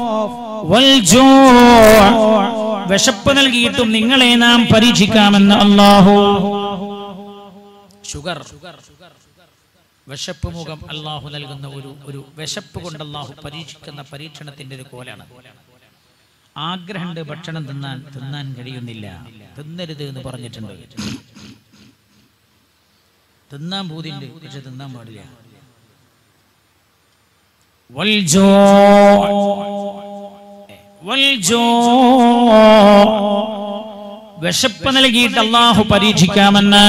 والجوع വിശപ്പ് നൽകിയിട്ടും നിങ്ങളെ നാം പരീക്ഷിക്കാമെന്ന് അള്ളാഹു ഷുഗർ വിശപ്പ് മുഖം അള്ളാഹു നൽകുന്ന ഒരു ഒരു വിശപ്പ് കൊണ്ട് അള്ളാഹു പരീക്ഷിക്കുന്ന പരീക്ഷണത്തിന്റെ ഒരു കോലാണ് ആഗ്രഹമുണ്ട് ഭക്ഷണം തിന്നാൻ തിന്നാൻ കഴിയുന്നില്ല തിന്നരുത് എന്ന് പറഞ്ഞിട്ടുണ്ട് തിന്നാൻ പൂതിണ്ട് പക്ഷെ തിന്നാൻ പാടില്ല والجوع والجوع വിശപ്പ് നൽകിയിട്ട് അള്ളാഹു പരീക്ഷിക്കാമെന്ന്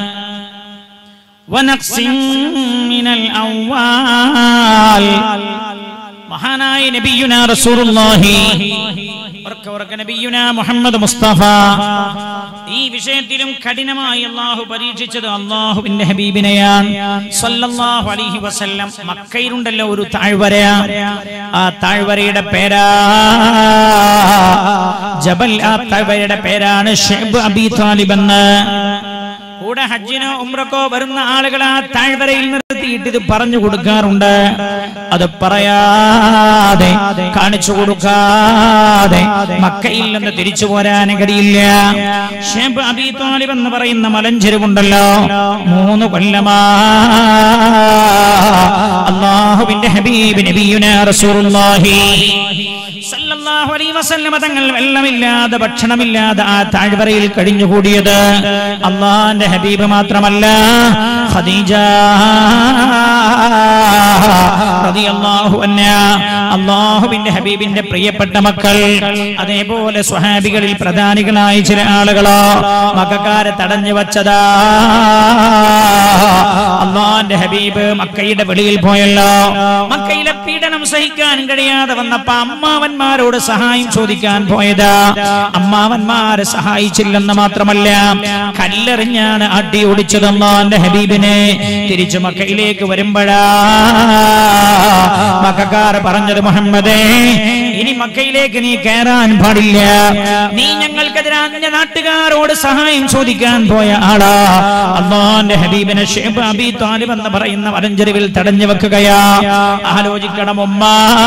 ونقص من الأموال മഹാനായ നബിയുന റസൂലുള്ളാഹി ഉറക്കെ ഉറക്കെ നബിയുന മുഹമ്മദ് മുസ്തഫ ഈ വിഷയത്തിലും കഠിനമായി അള്ളാഹു പരീക്ഷിച്ചത് അള്ളാഹുവിന്റെ ഹബീബിനെയാണ് സല്ലല്ലാഹു അലൈഹി വസല്ലം മക്കയിലുണ്ടല്ലോ ഒരു താഴ്വര ആ താഴ്വരയുടെ പേരാ ജബൽ ആ താഴ്വരയുടെ പേരാണ് ഷെബ് അബി താലിബ് എന്ന് കൂടെ ഹജ്ജിനോ ഉംറക്കോ വരുന്ന ആളുകൾ ആ താഴ്വരയിൽ നിർത്തിയിട്ട് ഇത് പറഞ്ഞു കൊടുക്കാറുണ്ട് അത് പറയാതെ കാണിച്ചു കൊടുക്കാതെ മക്കയിൽ നിന്ന് തിരിച്ചു പോരാൻ കഴിയില്ല ഷേബ് അബി താലിബ് എന്ന് പറയുന്ന മലഞ്ചെരുവുണ്ടല്ലോ മൂന്ന് കൊല്ലമാ അള്ളാഹുവിന്റെ ഹബീബ് നബിയുന റസൂലുള്ളാഹി സല്ലല്ലാഹു അലൈഹി വസല്ലമ തങ്ങൾ വെള്ളമില്ലാതെ ഭക്ഷണമില്ലാതെ ആ താഴ്വരയിൽ കഴിഞ്ഞുകൂടിയത് അള്ളാന്റെ ഹബീബ് മാത്രമല്ല ഖദീജ റളിയല്ലാഹു അൻഹ അള്ളാഹുവിന്റെ ഹബീബിന്റെ പ്രിയപ്പെട്ട മക്കൾ അതേപോലെ സ്വഹാബികളിൽ പ്രധാനികളായ ചില ആളുകളോ മക്കാരെ തടഞ്ഞു വച്ചതാ അള്ളാന്റെ ഹബീബ് മക്കയുടെ വെളിയിൽ പോയല്ലോ മക്കയിലെ പീഡനം സഹിക്കാൻ കഴിയാതെ വന്നപ്പോ അമ്മാവന്മാരോട് സഹായം ചോദിക്കാൻ പോയതാ അമ്മാവന്മാരെ സഹായിച്ചില്ലെന്ന് മാത്രമല്ല കല്ലെറിഞ്ഞാണ് അടി ഓടിച്ചത് അള്ളാന്റെ ഹബീബിനെ ഹബീബിനെ തിരിച്ചു മക്കയിലേക്ക് വരുമ്പോഴാ മക്കാർ പറഞ്ഞത് മുഹമ്മദേ ഇനി മക്കയിലേക്ക് നീ കയറാൻ പാടില്ല നീ ഞങ്ങൾക്കെതിരെ അന്യ നാട്ടുകാരോട് സഹായം ചോദിക്കാൻ പോയ ആളാ അള്ളാന്റെ ഹബീബിനെ ഷേബ് അബി താലിബ് എന്ന് പറയുന്ന വരഞ്ചെരുവിൽ തടഞ്ഞു വെക്കുകയാ ആലോചിക്കണം ഉമ്മ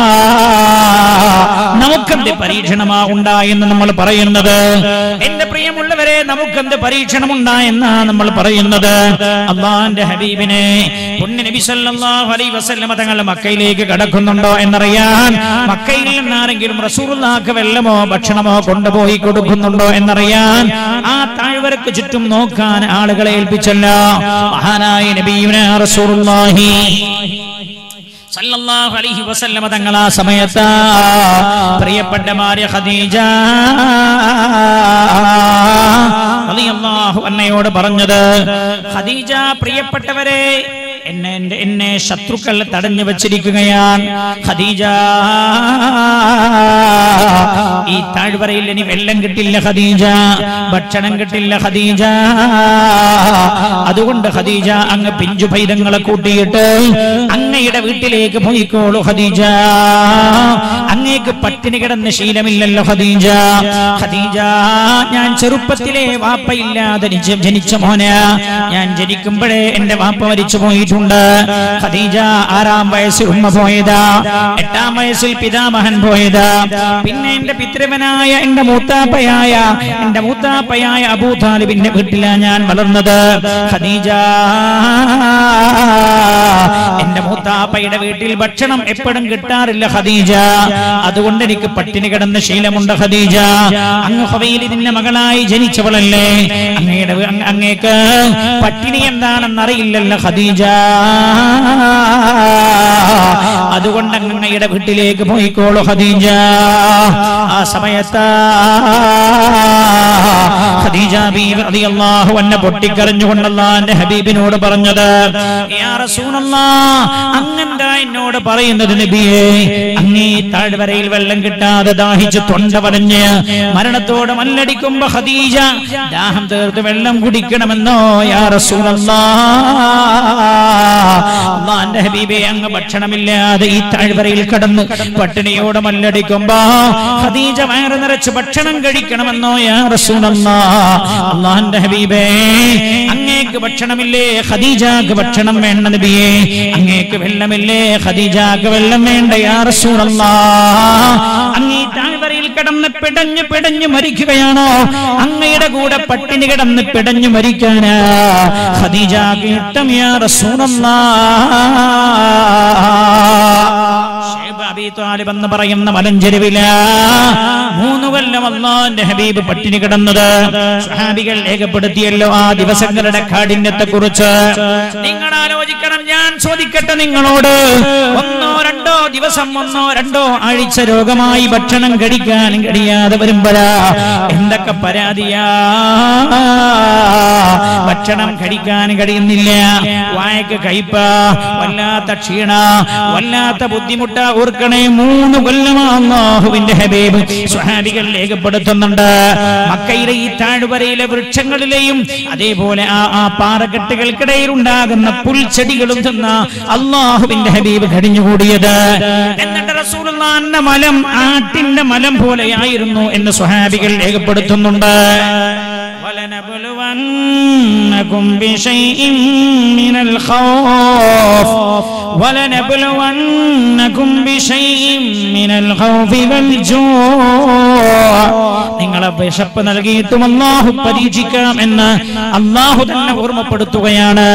നമുക്കെന്ത് പരീക്ഷണമാ ഉണ്ടായെന്ന് നമ്മൾ പറയുന്നത് എന്റെ പ്രിയമുള്ളവരെ നമുക്കെന്ത് പരീക്ഷണം ഉണ്ടായെന്നാ നമ്മൾ പറയുന്നത് അള്ളാന്റെ ഹബീബിനെ പുണ്യ നബി സല്ലല്ലാഹു അലൈഹി വസല്ലമ തങ്ങൾ മക്കയിലേക്ക് കടക്കുന്നുണ്ടോ എന്നറിയാൻ മക്കയിൽ നിന്നാരെങ്കിലും റസൂലുള്ളാഹിക്ക് വെള്ളമോ ഭക്ഷണമോ കൊണ്ടുപോയി കൊടുക്കുന്നുണ്ടോ എന്നറിയാൻ ആ താഴ്വരക്ക് ചുറ്റും നോക്കാൻ ആളുകളെ ഏൽപ്പിച്ചല്ലോ മഹാനായ നബിയുന റസൂലുള്ളാഹി സല്ലല്ലാഹു അലൈഹി വസല്ലമ തങ്ങൾ ആ സമയത്ത് പ്രിയപ്പെട്ട ഭാര്യ ഖദീജ റളിയല്ലാഹു അന്നയോട് പറഞ്ഞത് ഖദീജ പ്രിയപ്പെട്ടവരെ എന്നെ എന്റെ എന്നെ ശത്രുക്കൾ തടഞ്ഞു വെച്ചിരിക്കുകയാണ് ഖദീജ ഈ താഴ്വരയിൽ ഇനി വെള്ളം കിട്ടില്ല ഖദീജ ഭക്ഷണം കിട്ടില്ല ഖദീജ അതുകൊണ്ട് ഖദീജ അങ്ങ് പിഞ്ചു പൈതങ്ങളെ കൂട്ടിയിട്ട് അങ്ങയുടെ വീട്ടിലേക്ക് പോയിക്കോളൂ ഖദീജ അങ്ങേക്ക് പട്ടിണി കിടന്ന ശീലമില്ലല്ലോ ഖദീജ ഖദീജ ഞാൻ ചെറുപ്പത്തിലെ വാപ്പയില്ലാതെ ജനിച്ച- ജനിച്ച മോന ഞാൻ ജനിക്കുമ്പോഴേ എന്റെ വാപ്പ മരിച്ചു പോയിട്ടുണ്ട് ഖദീജ ആറാം വയസ്സിൽ ഉമ്മ പോയതാ എട്ടാം വയസ്സിൽ പിതാമഹൻ പോയതാ പിന്നെ എന്റെ പിതൃവനായ എന്റെ മൂത്താപ്പയായ എന്റെ മൂത്താപ്പയായ അബൂ താലിബിന്റെ വീട്ടിലാ ഞാൻ വളർന്നത് ഖദീജ എന്റെ മൂത്താപ്പയുടെ വീട്ടിൽ ഭക്ഷണം എപ്പോഴും കിട്ടാറില്ല ഖദീജ അതുകൊണ്ട് എനിക്ക് പട്ടിണി കിടന്ന ശീലമുണ്ട് ഖദീജ അങ്ങ് ഹുവൈലിദിന്റെ മകളായി ജനിച്ചവളല്ലേ അങ്ങയുടെ വീ- അങ്ങ് അങ്ങേക്ക് പട്ടിണി എന്താണെന്ന് അറിയില്ലല്ലോ ഖദീജ അതുകൊണ്ട് അങ്ങയുടെ വീട്ടിലേക്ക് പോയിക്കോളൂ ഖദീജ ആ സമയത്ത് ഖദീജ ബീവി റളിയല്ലാഹു അൻഹ പൊട്ടിക്കരഞ്ഞുകൊണ്ട് അല്ലാഹുവിന്റെ ഹബീബിനോട് പറഞ്ഞത് യാ റസൂലല്ലാഹ് അങ്ങെന്താ എന്നോട് പറയുന്നത് നബിയേ അങ്ങേ താഴ്വരയിൽ വെള്ളം കിട്ടാതെ ദാഹിച്ച് തൊണ്ട വരഞ്ഞ് മരണത്തോട് മല്ലടിക്കുമ്പോ ഖദീജ ദാഹം തീർത്ത് വെള്ളം കുടിക്കണമെന്നോ യാ റസൂലല്ലാഹ് അല്ലാഹുവിന്റെ ഹബീബേ അങ്ങ് ഭക്ഷണമില്ലാതെ ഈ താഴ്വരയിൽ കടന്ന് പട്ടിണിയോടെ മല്ലടിക്കുമ്പോ ഖദീജ വയറ് നിറച്ച് ഭക്ഷണം കഴിക്കണമെന്നോ യാ റസൂലല്ലാഹ് അള്ളാഹുന്റെ ഹബീബേ അങ്ങേക്ക് ഭക്ഷണമില്ലേ ഖദീജാക്ക് ഭക്ഷണം വേണ്ട നബിയേ അങ്ങേക്ക് വെള്ളമില്ലേ ഖദീജാക്ക് വെള്ളം വേണ്ട യാ റസൂലല്ലാഹ് അങ്ങീ താഴ്വരയിൽ കിടന്ന് പിടഞ്ഞു പിടഞ്ഞു മരിക്കുകയാണോ അങ്ങയുടെ കൂടെ പട്ടിണി കിടന്ന് പിടഞ്ഞു മരിക്കാനാ ഖദീജാക്ക് ഇഷ്ടം യാ റസൂലല്ലാഹ് ഷൈബ് അബീ ത്വാലിബ് എന്ന് പറയുന്ന മലഞ്ചെരുവില മൂന്ന് കൊല്ലം അള്ളാന്റെ ഹബീബ് പട്ടിണി കിടന്നത് സ്വഹാബികൾ രേഖപ്പെടുത്തിയല്ലോ ആ ദിവസങ്ങളുടെ കാഠിന്യത്തെ കുറിച്ച് നിങ്ങൾ ആലോചിക്കണം ഞാൻ ചോദിക്കട്ടെ നിങ്ങളോട് ഒന്നോ രണ്ടോ ദിവസം ഒന്നോ രണ്ടോ ആഴ്ച രോഗമായി ഭക്ഷണം കഴിക്കാൻ കഴിയാതെ വരുമ്പോഴാ എന്തൊക്കെ പരാതിയാ ഭക്ഷണം കഴിക്കാൻ കഴിയുന്നില്ല വായക്ക് കയ്പ വല്ലാത്ത ക്ഷീണ വല്ലാത്ത ബുദ്ധിമുട്ട് ഓർക്കണേ മൂന്ന് കൊല്ലമാഹുവിന്റെ ഹബീബ് സ്വഹാബികൾ രേഖപ്പെടുത്തുന്നുണ്ട് മക്കയിലെ ഈ താഴ്വരയിലെ വൃക്ഷങ്ങളിലെയും അതേപോലെ ആ ആ പാറക്കെട്ടുകൾക്കിടയിൽ ഉണ്ടാകുന്ന പുൽച്ചെടികളും തിന്ന അള്ളാഹുവിന്റെ ഹബീബ് കഴിഞ്ഞുകൂടിയത് എന്നിട്ട് റസൂലുള്ളാന്റെ മലം ആട്ടിന്റെ മലം പോലെയായിരുന്നു എന്ന് സ്വഹാബികൾ രേഖപ്പെടുത്തുന്നുണ്ട് ولنبلونكم بشيء من الخوف ولنبلونكم بشيء من الخوف والجوع നിങ്ങളെ വിശപ്പ് നൽകിയിട്ടും അള്ളാഹു പരീക്ഷിക്കാം എന്ന് അള്ളാഹു തന്നെ ഓർമ്മപ്പെടുത്തുകയാണ്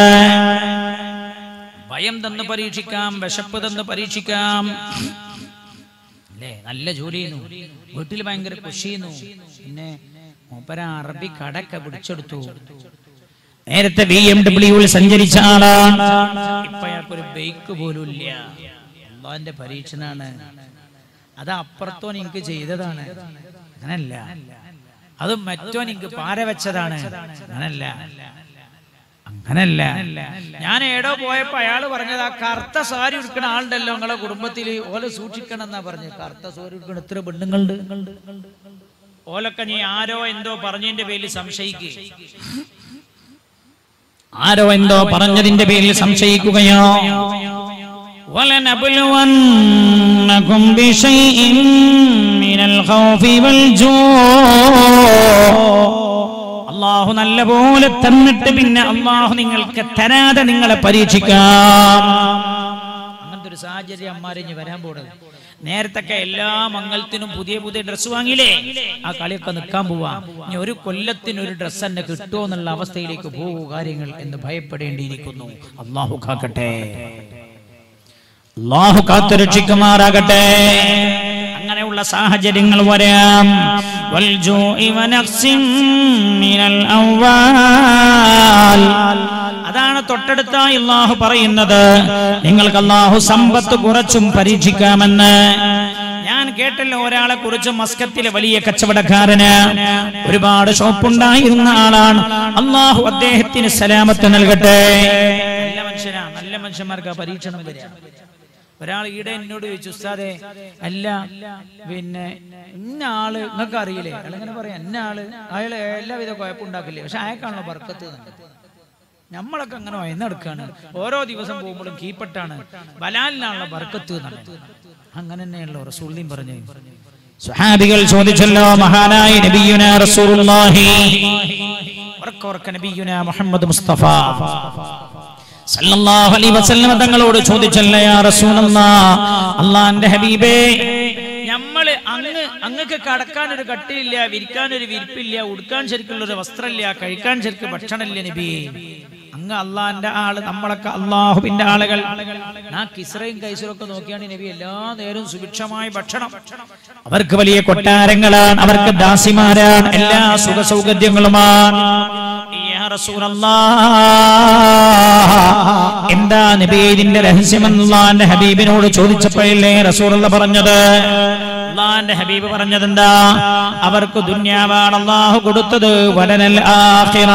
ഭയം തന്ന് പരീക്ഷിക്കാം വിശപ്പ് തന്ന് പരീക്ഷിക്കാം അല്ലേ നല്ല ജോലി ചെയ്യുന്നു വീട്ടിൽ ഭയങ്കര കൃഷി ചെയ്യുന്നു പിന്നെ മൂപ്പര അറബി കടക്ക പിടിച്ചെടുത്തു നേരത്തെ ബി എം ഡബ്ല്യൂവിൽ സഞ്ചരിച്ച ആളാണ് ഇപ്പൊ അയാൾക്കൊരു ബൈക്ക് പോലും ഇല്ല അള്ളാന്റെ പരീക്ഷനാണ് അത് അപ്പുറത്തോൻ എനിക്ക് ചെയ്തതാണ് അങ്ങനല്ല അത് മറ്റോൻ എനിക്ക് പാര വെച്ചതാണ് അങ്ങനല്ല അങ്ങനല്ല ഞാൻ ഏടോ പോയപ്പോ അയാള് പറഞ്ഞത് ആ കറുത്ത സാരി ഉടുക്കുന്ന ആളുണ്ടല്ലോ നിങ്ങളെ കുടുംബത്തില് ഓല സൂക്ഷിക്കണം എന്നാ പറഞ്ഞത് കറുത്ത സാരി ഉടുക്കുന്ന എത്ര പെണ്ണുങ്ങളുണ്ട് ഓലൊക്കെ നീ ആരോ എന്തോ പറഞ്ഞതിന്റെ പേരിൽ സംശയിക്കുക ആരോ എന്തോ പറഞ്ഞതിന്റെ പേരിൽ സംശയിക്കുകയോ ولنبلونكم بشيء من الخوف والجوع അള്ളാഹു നല്ലപോലെ തന്നിട്ട് പിന്നെ അള്ളാഹു നിങ്ങൾക്ക് തരാതെ നിങ്ങളെ പരീക്ഷിക്കാം അങ്ങനത്തെ ഒരു സാഹചര്യം അമ്മാരിഞ്ഞ് വരാൻ പോണത് നേരത്തൊക്കെ എല്ലാ മംഗലത്തിനും പുതിയ പുതിയ ഡ്രസ്സ് വാങ്ങിയില്ലേ ആ കളിയൊക്കെ നിൽക്കാൻ പോവാ ഇനി ഒരു കൊല്ലത്തിന് ഒരു ഡ്രസ്സ് തന്നെ കിട്ടുമോ എന്നുള്ള അവസ്ഥയിലേക്ക് പോകും കാര്യങ്ങൾ എന്ന് ഭയപ്പെടേണ്ടിയിരിക്കുന്നു അള്ളാഹു കാക്കട്ടെ അള്ളാഹു കാത്തുരക്ഷിക്കുമാറാകട്ടെ അങ്ങനെയുള്ള സാഹചര്യങ്ങൾ വരാം വൽജൂഇ വനഖ്സിൻ മിനൽ അവ്വാൽ. അതാണ് തൊട്ടടുത്തായി അള്ളാഹു പറയുന്നത് നിങ്ങൾക്ക് അള്ളാഹു സമ്പത്ത് കുറച്ചും പരീക്ഷിക്കാമെന്ന് ഞാൻ കേട്ടല്ലോ ഒരാളെ കുറിച്ച് മസ്കത്തിലെ വലിയ കച്ചവടക്കാരന് ഒരുപാട് ഷോപ്പുണ്ടായിരുന്ന ആളാണ് അള്ളാഹു അദ്ദേഹത്തിന് സലാമത്ത് നൽകട്ടെ നല്ല മനുഷ്യനാ നല്ല മനുഷ്യന്മാർക്ക് ആ പരീക്ഷണം വരിക ഒരാൾ ഈടെ എന്നോട് ചോദിച്ചു ഉസ്താദെ അല്ല പിന്നെ ഇന്ന ആള് നിങ്ങൾക്ക് അറിയില്ലേ അയാൾ ഇങ്ങനെ പറയാം ഇന്ന ആള് അയാൾ എല്ലാവിധ കുഴപ്പമുണ്ടാക്കില്ലേ പക്ഷെ അയാൾക്കാണല്ലോ ബർക്കത്ത് തന്നെ നമ്മളൊക്കെ അങ്ങനെ വയന്നെടുക്കാണ് ഓരോ ദിവസം പോകുമ്പോഴും കീപ്പട്ടാണ് ബലാലിനാണല്ലോ ബർക്കത്ത് എന്നാണ് അങ്ങനെ തന്നെയല്ലോ റസൂലിയും പറഞ്ഞു സുഹാബികൾ ചോദിച്ചല്ലോ മഹാനായ നബിയുന റസൂലുള്ളാഹി ഉറക്ക ഉറക്ക നബിയുന മുഹമ്മദ് മുസ്തഫ സല്ലല്ലാഹു അലൈഹി വസല്ലം തങ്ങളോട് ചോദിച്ചല്ലേ യാ റസൂലല്ലാഹ് അള്ളാന്റെ ഹബീബേ നമ്മള് അങ്ങ് അങ്ങക്ക് കടക്കാൻ ഒരു കട്ടിലില്ല വിരിക്കാൻ ഒരു വിരിപ്പില്ല ഉടുക്കാൻ ശരിക്കുള്ള ഒരു വസ്ത്രമില്ല കഴിക്കാൻ ശരിക്കും ഭക്ഷണമില്ല നബി അങ്ങ് അള്ളാന്റെ ആള് നമ്മളൊക്കെ അള്ളാഹുവിന്റെ ആളുകൾ ആ കിസ്രയും കൈസറും ഒക്കെ നോക്കിയാണ് നബി എല്ലാ നേരവും സുഭിക്ഷമായ ഭക്ഷണം അവർക്ക് വലിയ കൊട്ടാരങ്ങളാണ് അവർക്ക് ദാസിമാരാണ് എല്ലാ സുഖ സൗകര്യങ്ങളുമാണ് യാ റസൂലല്ലാഹ്. എന്താ നബി ഇതിന്റെ രഹസ്യമെന്നുള്ള ഹബീബിനോട് ചോദിച്ചപ്പോഴല്ലേ റസൂലുള്ള പറഞ്ഞത് അള്ളാന്റെ ഹബീബ് പറഞ്ഞത് എന്താ അവർക്ക് ദുന്യാവാണ് അള്ളാഹു കൊടുത്തത് വലനൽ ആഖിറ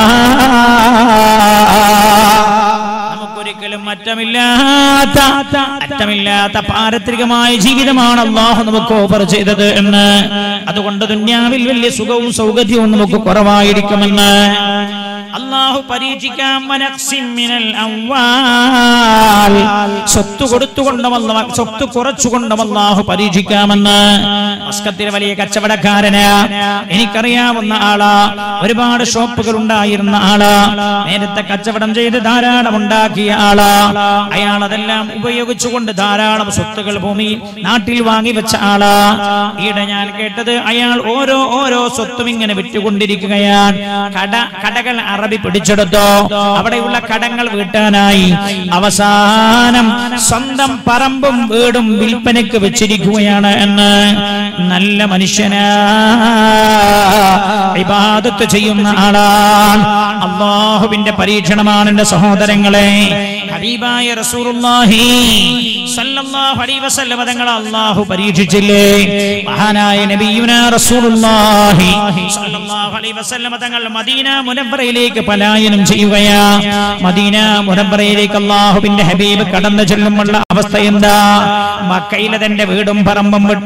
നമുക്കൊരിക്കലും അറ്റമില്ലാത്ത അറ്റമില്ലാത്ത പാരത്രികമായ ജീവിതമാണ് അള്ളാഹു നമുക്ക് ഓഫർ ചെയ്തത് എന്ന് അതുകൊണ്ട് ദുന്യാവിൽ വലിയ സുഖവും സൗകര്യവും നമുക്ക് കുറവായിരിക്കുമെന്ന് അള്ളാഹു പരീക്ഷിക്കാം മനസ്സിൻ മിനൽ അവ്വാൽ. സ്വത്ത് കൊടുത്തുകൊണ്ടും അല്ലാ- സ്വത്ത് കുറച്ചുകൊണ്ടും അള്ളാഹു പരീക്ഷിക്കാമെന്ന് മസ്കത്തിലെ വലിയ കച്ചവടക്കാരന് എനിക്കറിയാവുന്ന ആളാ ഒരുപാട് ഷോപ്പുകൾ ഉണ്ടായിരുന്ന ആളാ നേരത്തെ കച്ചവടം ചെയ്ത് ധാരാളം ഉണ്ടാക്കിയ ആളാ അയാൾ അതെല്ലാം ഉപയോഗിച്ചുകൊണ്ട് ധാരാളം സ്വത്തുകൾ ഭൂമിയിൽ നാട്ടിൽ വാങ്ങി വെച്ച ആളാ ഈടെ ഞാൻ കേട്ടത് അയാൾ ഓരോ ഓരോ സ്വത്തും ഇങ്ങനെ വിറ്റുകൊണ്ടിരിക്കുകയാണ് കട കടകൾ അറബി പിടിച്ചെടുത്തോ അവിടെയുള്ള കടങ്ങൾ വീട്ടാനായി അവസാനം സ്വന്തം പറമ്പും വീടും വിൽപ്പനയ്ക്ക് വെച്ചിരിക്കുകയാണ് എന്ന് നല്ല മനുഷ്യനാ ഇബാദത്ത് ചെയ്യുന്ന ആളാണ് അള്ളാഹുവിന്റെ പരീക്ഷണമാണ് എന്റെ സഹോദരങ്ങളെ ഹബീബായ റസൂലുള്ളാഹി സല്ലല്ലാഹു അലൈഹി വസല്ലം തങ്ങളെ അള്ളാഹു പരീക്ഷിച്ചില്ലേ മഹാനായ നബിയുന റസൂലുള്ളാഹി സല്ലല്ലാഹു അലൈഹി വസല്ലം തങ്ങൾ മദീന മുനവ്വറയിലേക്ക് പലായനം ചെയ്യുകയാ മദീന മുനവ്വറയിലേക്ക് അള്ളാഹുവിന്റെ ഹബീബ് കടന്നു ചെല്ലുമുള്ള അവസ്ഥ എന്താ മക്കയിലെ തന്റെ വീടും പറമ്പും വിട്ട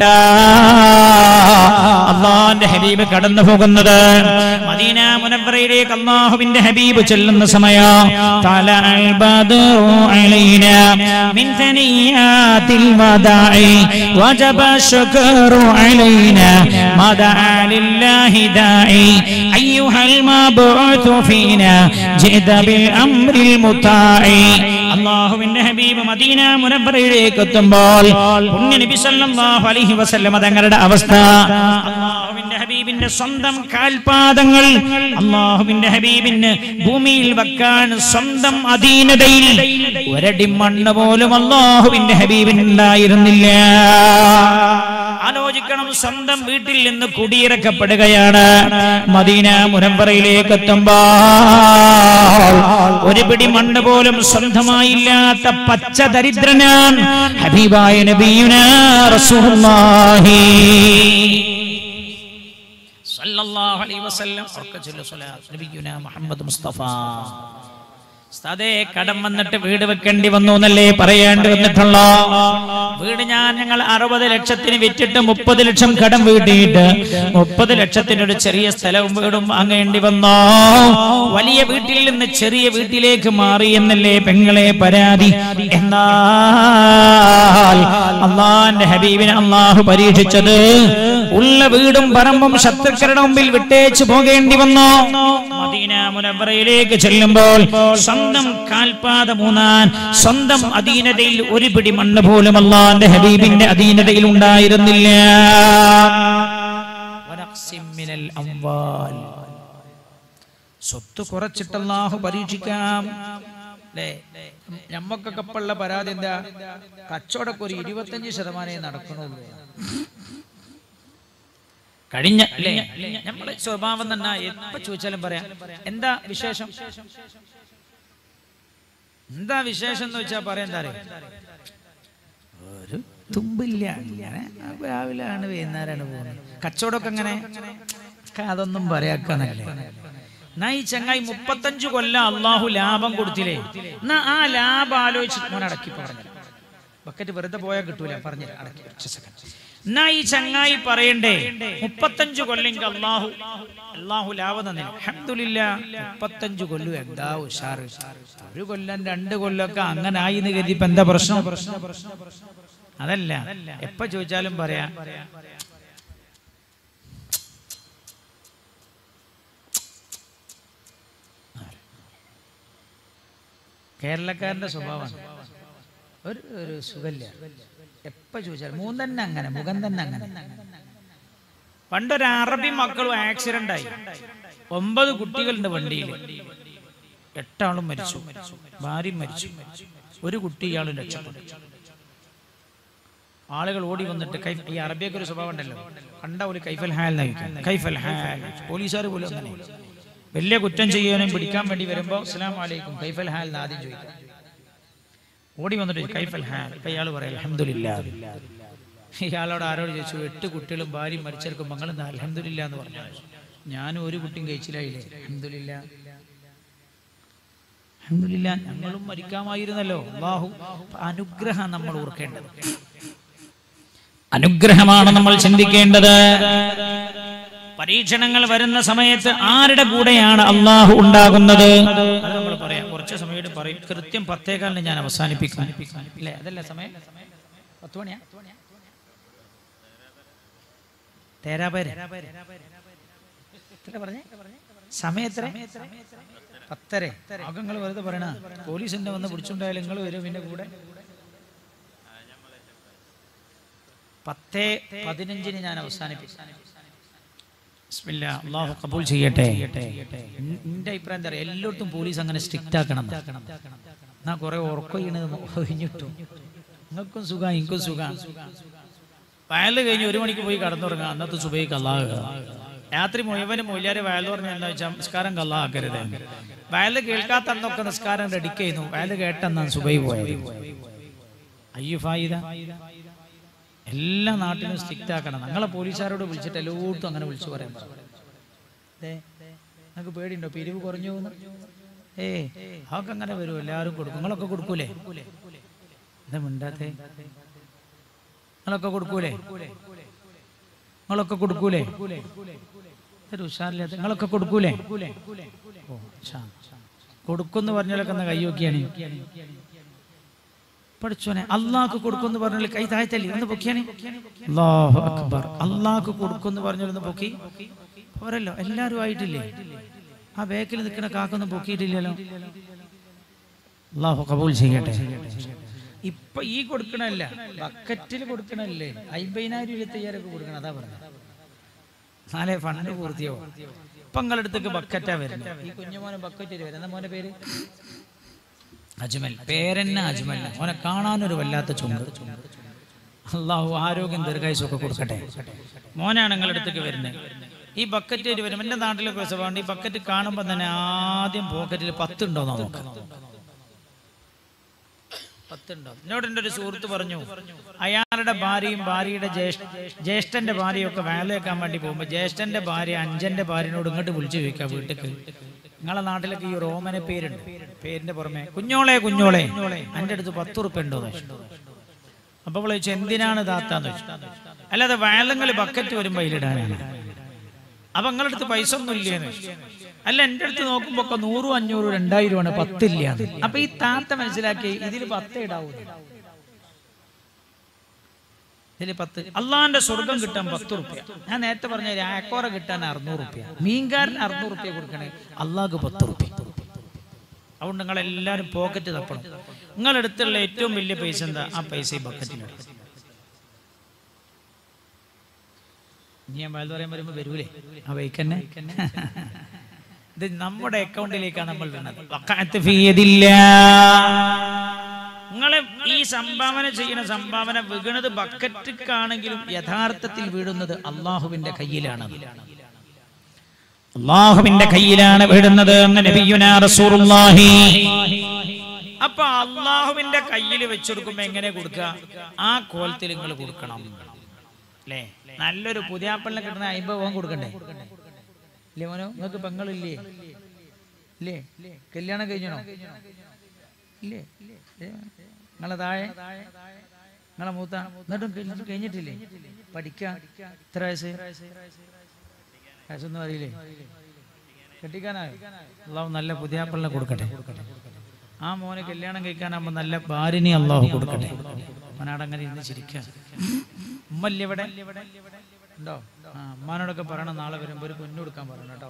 അള്ളാന്റെ ഹബീബ് കടന്നു പോകുന്നത് മദീന മുനവ്വറയിലേക്ക് അള്ളാഹുവിന്റെ ഹബീബ് ചെല്ലുന്ന സമയം തലഅൽ ബദ്റു അലൈന മിൻ ثنيات الوداع وجب الشكر علينا ما دعا لله داعي أيها المبعوث فينا جئت بالأمر المطاع അള്ളാഹുവിന്റെ ഹബീബ് മദീന മുനവ്വറയിലേക്ക് എത്തുമ്പോൾ പുണ്യ നബി സല്ലല്ലാഹു അലൈഹി വസല്ലമ തങ്ങളുടെ അവസ്ഥ അള്ളാഹുവിന്റെ ഹബീബിന്റെ സ്വന്തം കാൽപാദങ്ങൾ അള്ളാഹുവിന്റെ ഹബീബിന് ഭൂമിയിൽ വെക്കാൻ സ്വന്തം അധീനതയിൽ ഒരടി മണ്ണ് പോലും അള്ളാഹുവിന്റെ ഹബീബിന് ഉണ്ടായിരുന്നില്ല ആലോചിക്കണം സ്വന്തം വീട്ടിൽ നിന്ന് കുടിയിറക്കപ്പെടുകയാണ് മദീന മുനമ്പറയിലേക്ക് എത്തുമ്പോൾ ഒരു പിടി മണ്ണ് പോലും സ്വന്തമായില്ലാത്ത പച്ച ദരിദ്രനാണ് ഹബീബായ നബിയുന റസൂലുള്ളാഹി സല്ലല്ലാഹു അലൈഹി വസല്ലം ഉറക്കെ ചൊല്ലു സ്വലാത്ത് നബിയുന മുഹമ്മദ് മുസ്തഫ ഉസ്താദേ കടം വന്നിട്ട് വീട് വെക്കേണ്ടി വന്നു എന്നല്ലേ പറയേണ്ടി വന്നിട്ടുള്ള വീട് ഞാൻ ഞങ്ങൾ അറുപത് ലക്ഷത്തിന് വിറ്റിട്ട് മുപ്പത് ലക്ഷം കടം വീട്ടിയിട്ട് മുപ്പത് ലക്ഷത്തിന് ഒരു ചെറിയ സ്ഥലവും വീടും വാങ്ങേണ്ടി വന്നോ വലിയ വീട്ടിൽ നിന്ന് ചെറിയ വീട്ടിലേക്ക് മാറി എന്നല്ലേ പെങ്ങളെ പരാതി എന്നാൽ അള്ളാന്റെ ഹബീബിനെ അള്ളാഹു പരീക്ഷിച്ചത് ഉള്ള വീടും പറമ്പും ശത്രുക്കളുടെ മുമ്പിൽ വിട്ടേച്ചു പോകേണ്ടി വന്നു മദീന മുനവറയിലേക്ക് ചെല്ലുമ്പോൾ സ്വന്തം കാൽപാത മൂന്നാൻ സ്വന്തം അധീനതയിൽ ഒരു പിടി മണ്ണ് പോലും അള്ളാന്റെ ഹബീബിന്റെ അധീനതയിൽ ഉണ്ടായിരുന്നില്ല വനഖ്സിം മിനൽ അംവാൽ. സ്വത്ത് കുറച്ചിട്ട് അള്ളാഹു പരീക്ഷിക്കാം അല്ലേ ഞമ്മക്കൊക്കെ ഇപ്പൊ ഉള്ള പരാതി എന്താ കച്ചവടമൊക്കെ ഒരു ഇരുപത്തഞ്ച് ശതമാനമേ നടക്കണുള്ളൂ കഴിഞ്ഞ അല്ലേ നമ്മളെ സ്വഭാവം തന്നെ എപ്പോ ചോദിച്ചാലും പറയാം എന്താ വിശേഷം എന്താ വിശേഷം എന്ന് വെച്ചാ പറയാൻ എന്താ അറിയോ? ഒരു തുമ്പില്ല ഇങ്ങനെ രാവിലെ ആണ് വൈകുന്നേരമാണ് പോകുന്നത് കച്ചവടമൊക്കെ അങ്ങനെ ഒക്കെ അതൊന്നും പറയാക്കാന്നല്ലേ എന്നാ ഈ ചങ്ങായി മുപ്പത്തഞ്ചു കൊല്ലം അള്ളാഹു ലാഭം കൊടുത്തില്ലേ എന്നാ ആ ലാഭം ആലോചിച്ച് മോൻ അടക്കി പറഞ്ഞു ബക്കറ്റ് വെറുതെ പോയാൽ കിട്ടൂല പറഞ്ഞു അടക്കി ഒറ്റ സെക്കൻഡ് എന്നാ ഈ ചങ്ങായി പറയണ്ടേ മുപ്പത്തഞ്ചു കൊല്ലെങ്കിൽ അള്ളാഹു അള്ളാഹു ലാഭം തന്നെ അഹമ്മദില്ല മുപ്പത്തഞ്ചു കൊല്ലം എന്താ ഉഷാറ് ഒരു കൊല്ലം രണ്ട് കൊല്ലമൊക്കെ അങ്ങനെ ആയി എന്ന് കരുതി ഇപ്പൊ എന്താ പ്രശ്നം അതല്ല എപ്പോ ചോദിച്ചാലും പറയാ കേരളക്കാരന്റെ സ്വഭാവമാണ് ഒരു ഒരു സുഖല്ല എപ്പോ ചോദിച്ചാലും മൂന്ന് തന്നെ അങ്ങനെ മുഖം തന്നെ അങ്ങനെ പണ്ടൊരു അറബി മക്കളും ആക്സിഡന്റ് ആയി ഒമ്പത് കുട്ടികളുണ്ട് വണ്ടിയിൽ എട്ടാളും മരിച്ചു ഭാര്യയും മരിച്ചു ഒരു കുട്ടി ഇയാളും രക്ഷപ്പെട്ടു ആളുകൾ ഓടി വന്നിട്ട് കൈ ഈ അറബിയൊക്കെ ഒരു സ്വഭാവം ഉണ്ടല്ലോ കണ്ട ഒരു കൈഫൽ ഹാൽ നയിക്കും കൈഫൽ ഹാൽ പോലീസുകാർ പോലും അങ്ങനെ വലിയ കുറ്റം ചെയ്യാനും പിടിക്കാൻ വേണ്ടി വരുമ്പോ അസ്സലാമു അലൈക്കും കൈഫൽ ഹാൽ എന്ന് ആദ്യം ചോദിക്കും ഓടി വന്നിട്ട് കൈഫൽ ഹാൽ ഇപ്പൊ ഇയാൾ പറയാം അലഹമില്ല ഇയാളോട് ആരോട് ചോദിച്ചു എട്ട് കുട്ടികളും ഭാര്യയും മരിച്ചെടുക്കും മങ്ങളും അലഹമില്ല എന്ന് പറഞ്ഞു ഞാനും ഒരു കുട്ടിയും കഴിച്ചില്ലായില്ലേ അലഹമില്ല അലഹമില്ല ഞങ്ങളും മരിക്കാമായിരുന്നല്ലോ അള്ളാഹു അനുഗ്രഹം നമ്മൾ ഓർക്കേണ്ടത് അനുഗ്രഹമാണ് നമ്മൾ ചിന്തിക്കേണ്ടത് പരീക്ഷണങ്ങൾ വരുന്ന സമയത്ത് ആരുടെ കൂടെയാണ് അള്ളാഹു ഉണ്ടാകുന്നത് അത് നമ്മൾ പറയാം കുറച്ച് സമയം പറയും കൃത്യം പത്തേകാലിന് ഞാൻ അവസാനിപ്പിക്കും അല്ലേ അതല്ല സമയം പത്ത് മണിയാ തേരാപേര എത്ര പറഞ്ഞേ സമയം എത്ര പത്തര നിങ്ങൾ വെറുതെ പറയണ പോലീസിന്റെ വന്ന് പിടിച്ചുണ്ടായാലും നിങ്ങൾ വരും പിന്നെ കൂടെ പത്തേ പതിനഞ്ചിന് ഞാൻ അവസാനിപ്പിക്കും ബിസ്മില്ലാ, അള്ളാഹു കബൂൽ ചെയ്യട്ടെ എന്റെ അഭിപ്രായം എന്താ പറയുക എല്ലായിടത്തും പോലീസ് അങ്ങനെ സ്ട്രിക്റ്റ് ആക്കണം എന്നാ കുറെ ഉറക്കൊയ്യണത് കഴിഞ്ഞിട്ടു നിങ്ങൾക്കും സുഖം എനിക്കും സുഖം വയല് കഴിഞ്ഞ് ഒരു മണിക്ക് പോയി കടന്നുറങ്ങാം അന്നത്തെ സുബൈക്ക് അള്ളാഹ് രാത്രി മുഴുവനും മൊയ്യാരെ വയൽ പറഞ്ഞ എന്താ വെച്ചാൽ നിസ്കാരം കള്ളാക്കരുത് വയല് കേൾക്കാത്ത അന്നൊക്കെ നിസ്കാരം റെഡിക്ക് ചെയ്യുന്നു വയല് കേട്ടെന്നാണ് സുബൈ പോയത് അയ്യോ ഫായിദ എല്ലാ നാട്ടിലും സ്ട്രിക്റ്റ് ആക്കണം ഞങ്ങളെ പോലീസുകാരോട് വിളിച്ചിട്ട് എല്ലായിടത്തും അങ്ങനെ വിളിച്ചു പറയാൻ നിങ്ങൾക്ക് പേടിയുണ്ടോ പിരിവ് കുറഞ്ഞു പോകുന്നു ഏ അതൊക്കെ അങ്ങനെ വരും എല്ലാവരും കൊടുക്കും നിങ്ങളൊക്കെ കൊടുക്കൂലേ എന്താ മിണ്ടാത്തേ നിങ്ങളൊക്കെ കൊടുക്കൂലേ നിങ്ങളൊക്കെ കൊടുക്കൂലേ ഒരു ഉഷാറില്ലാത്ത നിങ്ങളൊക്കെ കൊടുക്കൂലേ ഓ ഷാ കൊടുക്കുന്ന് പറഞ്ഞാലൊക്കെ ഒന്ന് കൈ നോക്കിയാണ് പഠിച്ചോനെ അള്ളാഹ്ക്ക് കൊടുക്കുമെന്ന് പറഞ്ഞാൽ കൈ താഴ്ത്തല്ലേ ഒന്ന് പൊക്കിയാണെ അല്ലാഹു അക്ബർ അള്ളാഹ്ക്ക് കൊടുക്കുമെന്ന് പറഞ്ഞാലൊന്ന് പൊക്കി പോരല്ലോ എല്ലാരും ആയിട്ടില്ലേ ആ ബേക്കിൽ നിൽക്കുന്ന കാക്കൊന്നും പൊക്കിയിട്ടില്ലല്ലോ അള്ളാഹു കബൂൽ ചെയ്യട്ടെ ഇപ്പൊ ഈ കൊടുക്കണല്ല ബക്കറ്റിൽ കൊടുക്കണല്ലേ അയ്മ്പതിനായിരം ഇരുപത്തയ്യായിരം കൊടുക്കണം അതാ പറഞ്ഞത് നാലേ ഫണ്ട് പൂർത്തിയോ ഇപ്പൊ നിങ്ങളടുത്തേക്ക് ബക്കറ്റാ വരുന്നത് ഈ കുഞ്ഞുമോനെ ബക്കറ്റ് വരുന്നത് എന്താ മോനെ പേര് അജ്മൽ പേരെന്നെ അജ്മൽ അവനെ കാണാനൊരു വല്ലാത്ത ചുണ്ട് അള്ളാഹു ആരോഗ്യം ദീർഘായുസൊക്കെ കൊടുക്കട്ടെ മോനാണ് നിങ്ങളുടെ അടുത്തേക്ക് വരുന്നത് ഈ ബക്കറ്റ് ഒരു വരും എൻ്റെ നാട്ടിലൊക്കെ വെച്ചതുകൊണ്ട് ഈ ബക്കറ്റ് കാണുമ്പോൾ തന്നെ ആദ്യം പോക്കറ്റിൽ പത്തുണ്ടോ നോക്കാം പത്തുണ്ടോ എന്നോട് എൻ്റെ ഒരു സുഹൃത്ത് പറഞ്ഞു അയാളുടെ ഭാര്യയും ഭാര്യയുടെ ജ്യേഷ്ഠ ജ്യേഷ്ഠന്റെ ഭാര്യയും ഒക്കെ വേലയേക്കാൻ വേണ്ടി പോകുമ്പോൾ ജ്യേഷ്ഠന്റെ ഭാര്യ അഞ്ചന്റെ ഭാര്യനോട് ഇങ്ങോട്ട് വിളിച്ചു ചോദിക്കാം വീട്ടിക്ക് നിങ്ങളെ നാട്ടിലൊക്കെ ഈ റോമന പേരുണ്ട് പേരിന്റെ പുറമെ കുഞ്ഞോളെ കുഞ്ഞോളെ എൻ്റെ അടുത്ത് പത്ത് ഉറുപ്പ് ഉണ്ടോ അപ്പൊ അവള് ചോദിച്ചു എന്തിനാണ് താത്താന്ന് ചോദിച്ചു അല്ലാതെ വയലങ്ങൾ ബക്കറ്റ് വരുമ്പോ അതിലിടാനാണ് അപ്പൊ നിങ്ങളുടെ അടുത്ത് പൈസ ഒന്നും ഇല്ലേന്ന് ചോദിച്ചു. അല്ല എൻ്റെ അടുത്ത് നോക്കുമ്പോ ഒക്കെ നൂറും അഞ്ഞൂറും രണ്ടായിരം ആണ് പത്തില്ല അപ്പൊ ഈ താത്ത മനസ്സിലാക്കി ഇതിൽ പത്ത് ഇടാവൂ ഇതില് പത്ത് അള്ളാന്റെ സ്വർഗം കിട്ടാൻ പത്ത് റുപ്യ ഞാൻ നേരത്തെ പറഞ്ഞ രാക്കോറ കിട്ടാൻ അറുന്നൂറ് റുപ്യ മീൻകാരന് അറുന്നൂറ് റുപ്യ കൊടുക്കണേ അള്ളാഹ് പത്ത് റുപ്യ അതുകൊണ്ട് നിങ്ങൾ എല്ലാവരും പോക്കറ്റ് തപ്പണം നിങ്ങളുടെ അടുത്തുള്ള ഏറ്റവും വലിയ പൈസ എന്താ ആ പൈസ ഈ ബക്കറ്റിലിടും ഇനി ഞാൻ വലുത് പറയാൻ വരുമ്പോ വരൂലേ ആ ബൈക്കന്നെ ഇത് നമ്മുടെ അക്കൗണ്ടിലേക്കാണ് നമ്മൾ ഇടുന്നത് വഖഅത്ത് ഫീ യദില്ലാ. നിങ്ങളെ ഈ സംഭാവന ചെയ്യുന്ന സംഭാവന വീണത് ബക്കറ്റിക്കാണെങ്കിലും യഥാർത്ഥത്തിൽ വീഴുന്നത് അള്ളാഹുവിന്റെ കയ്യിലാണ് അള്ളാഹുവിന്റെ കയ്യിലാണ് വീഴുന്നത് എന്ന് നബിയുനാ റസൂലുള്ളാഹി അപ്പൊ അള്ളാഹുവിന്റെ കയ്യിൽ വെച്ചെടുക്കുമ്പോ എങ്ങനെ കൊടുക്കുക ആ കോലത്തിൽ നിങ്ങൾ കൊടുക്കണം അല്ലേ നല്ലൊരു പുതിയാപ്പളിനെ കിട്ടുന്ന അയിമ്പത് പോകാൻ കൊടുക്കണ്ടേ ഇല്ലേ മോനോ നിങ്ങൾക്ക് പെങ്ങളില്ലേ ഇല്ലേ കല്യാണം കഴിഞ്ഞണോ ഇല്ലേ ഏ, നിങ്ങളെ താഴെ നിങ്ങളെ മൂത്ത എന്നിട്ടും കല്യാണം കഴിഞ്ഞിട്ടില്ലേ പഠിക്കാൻ എത്ര വയസ്സ് വയസ്സൊന്നും അറിയില്ലേ കെട്ടിക്കാനായോ അള്ളാഹു നല്ല പുതിയാപ്പിളിനെ കൊടുക്കട്ടെ ആ മോന് കല്യാണം കഴിക്കാനാകുമ്പോ നല്ല ഭാര്യനെ അള്ളാഹു കൊടുക്കട്ടെ അവനാടങ്ങനെ ഇരുന്ന് ചിരിക്കുക ഉമ്മല്ല ഇവിടെ ഉണ്ടോ ആ അമ്മാനോടൊക്കെ പറയണം നാളെ വരുമ്പോ ഒരു പൊന്നു കൊടുക്കാൻ പറയണം കേട്ടോ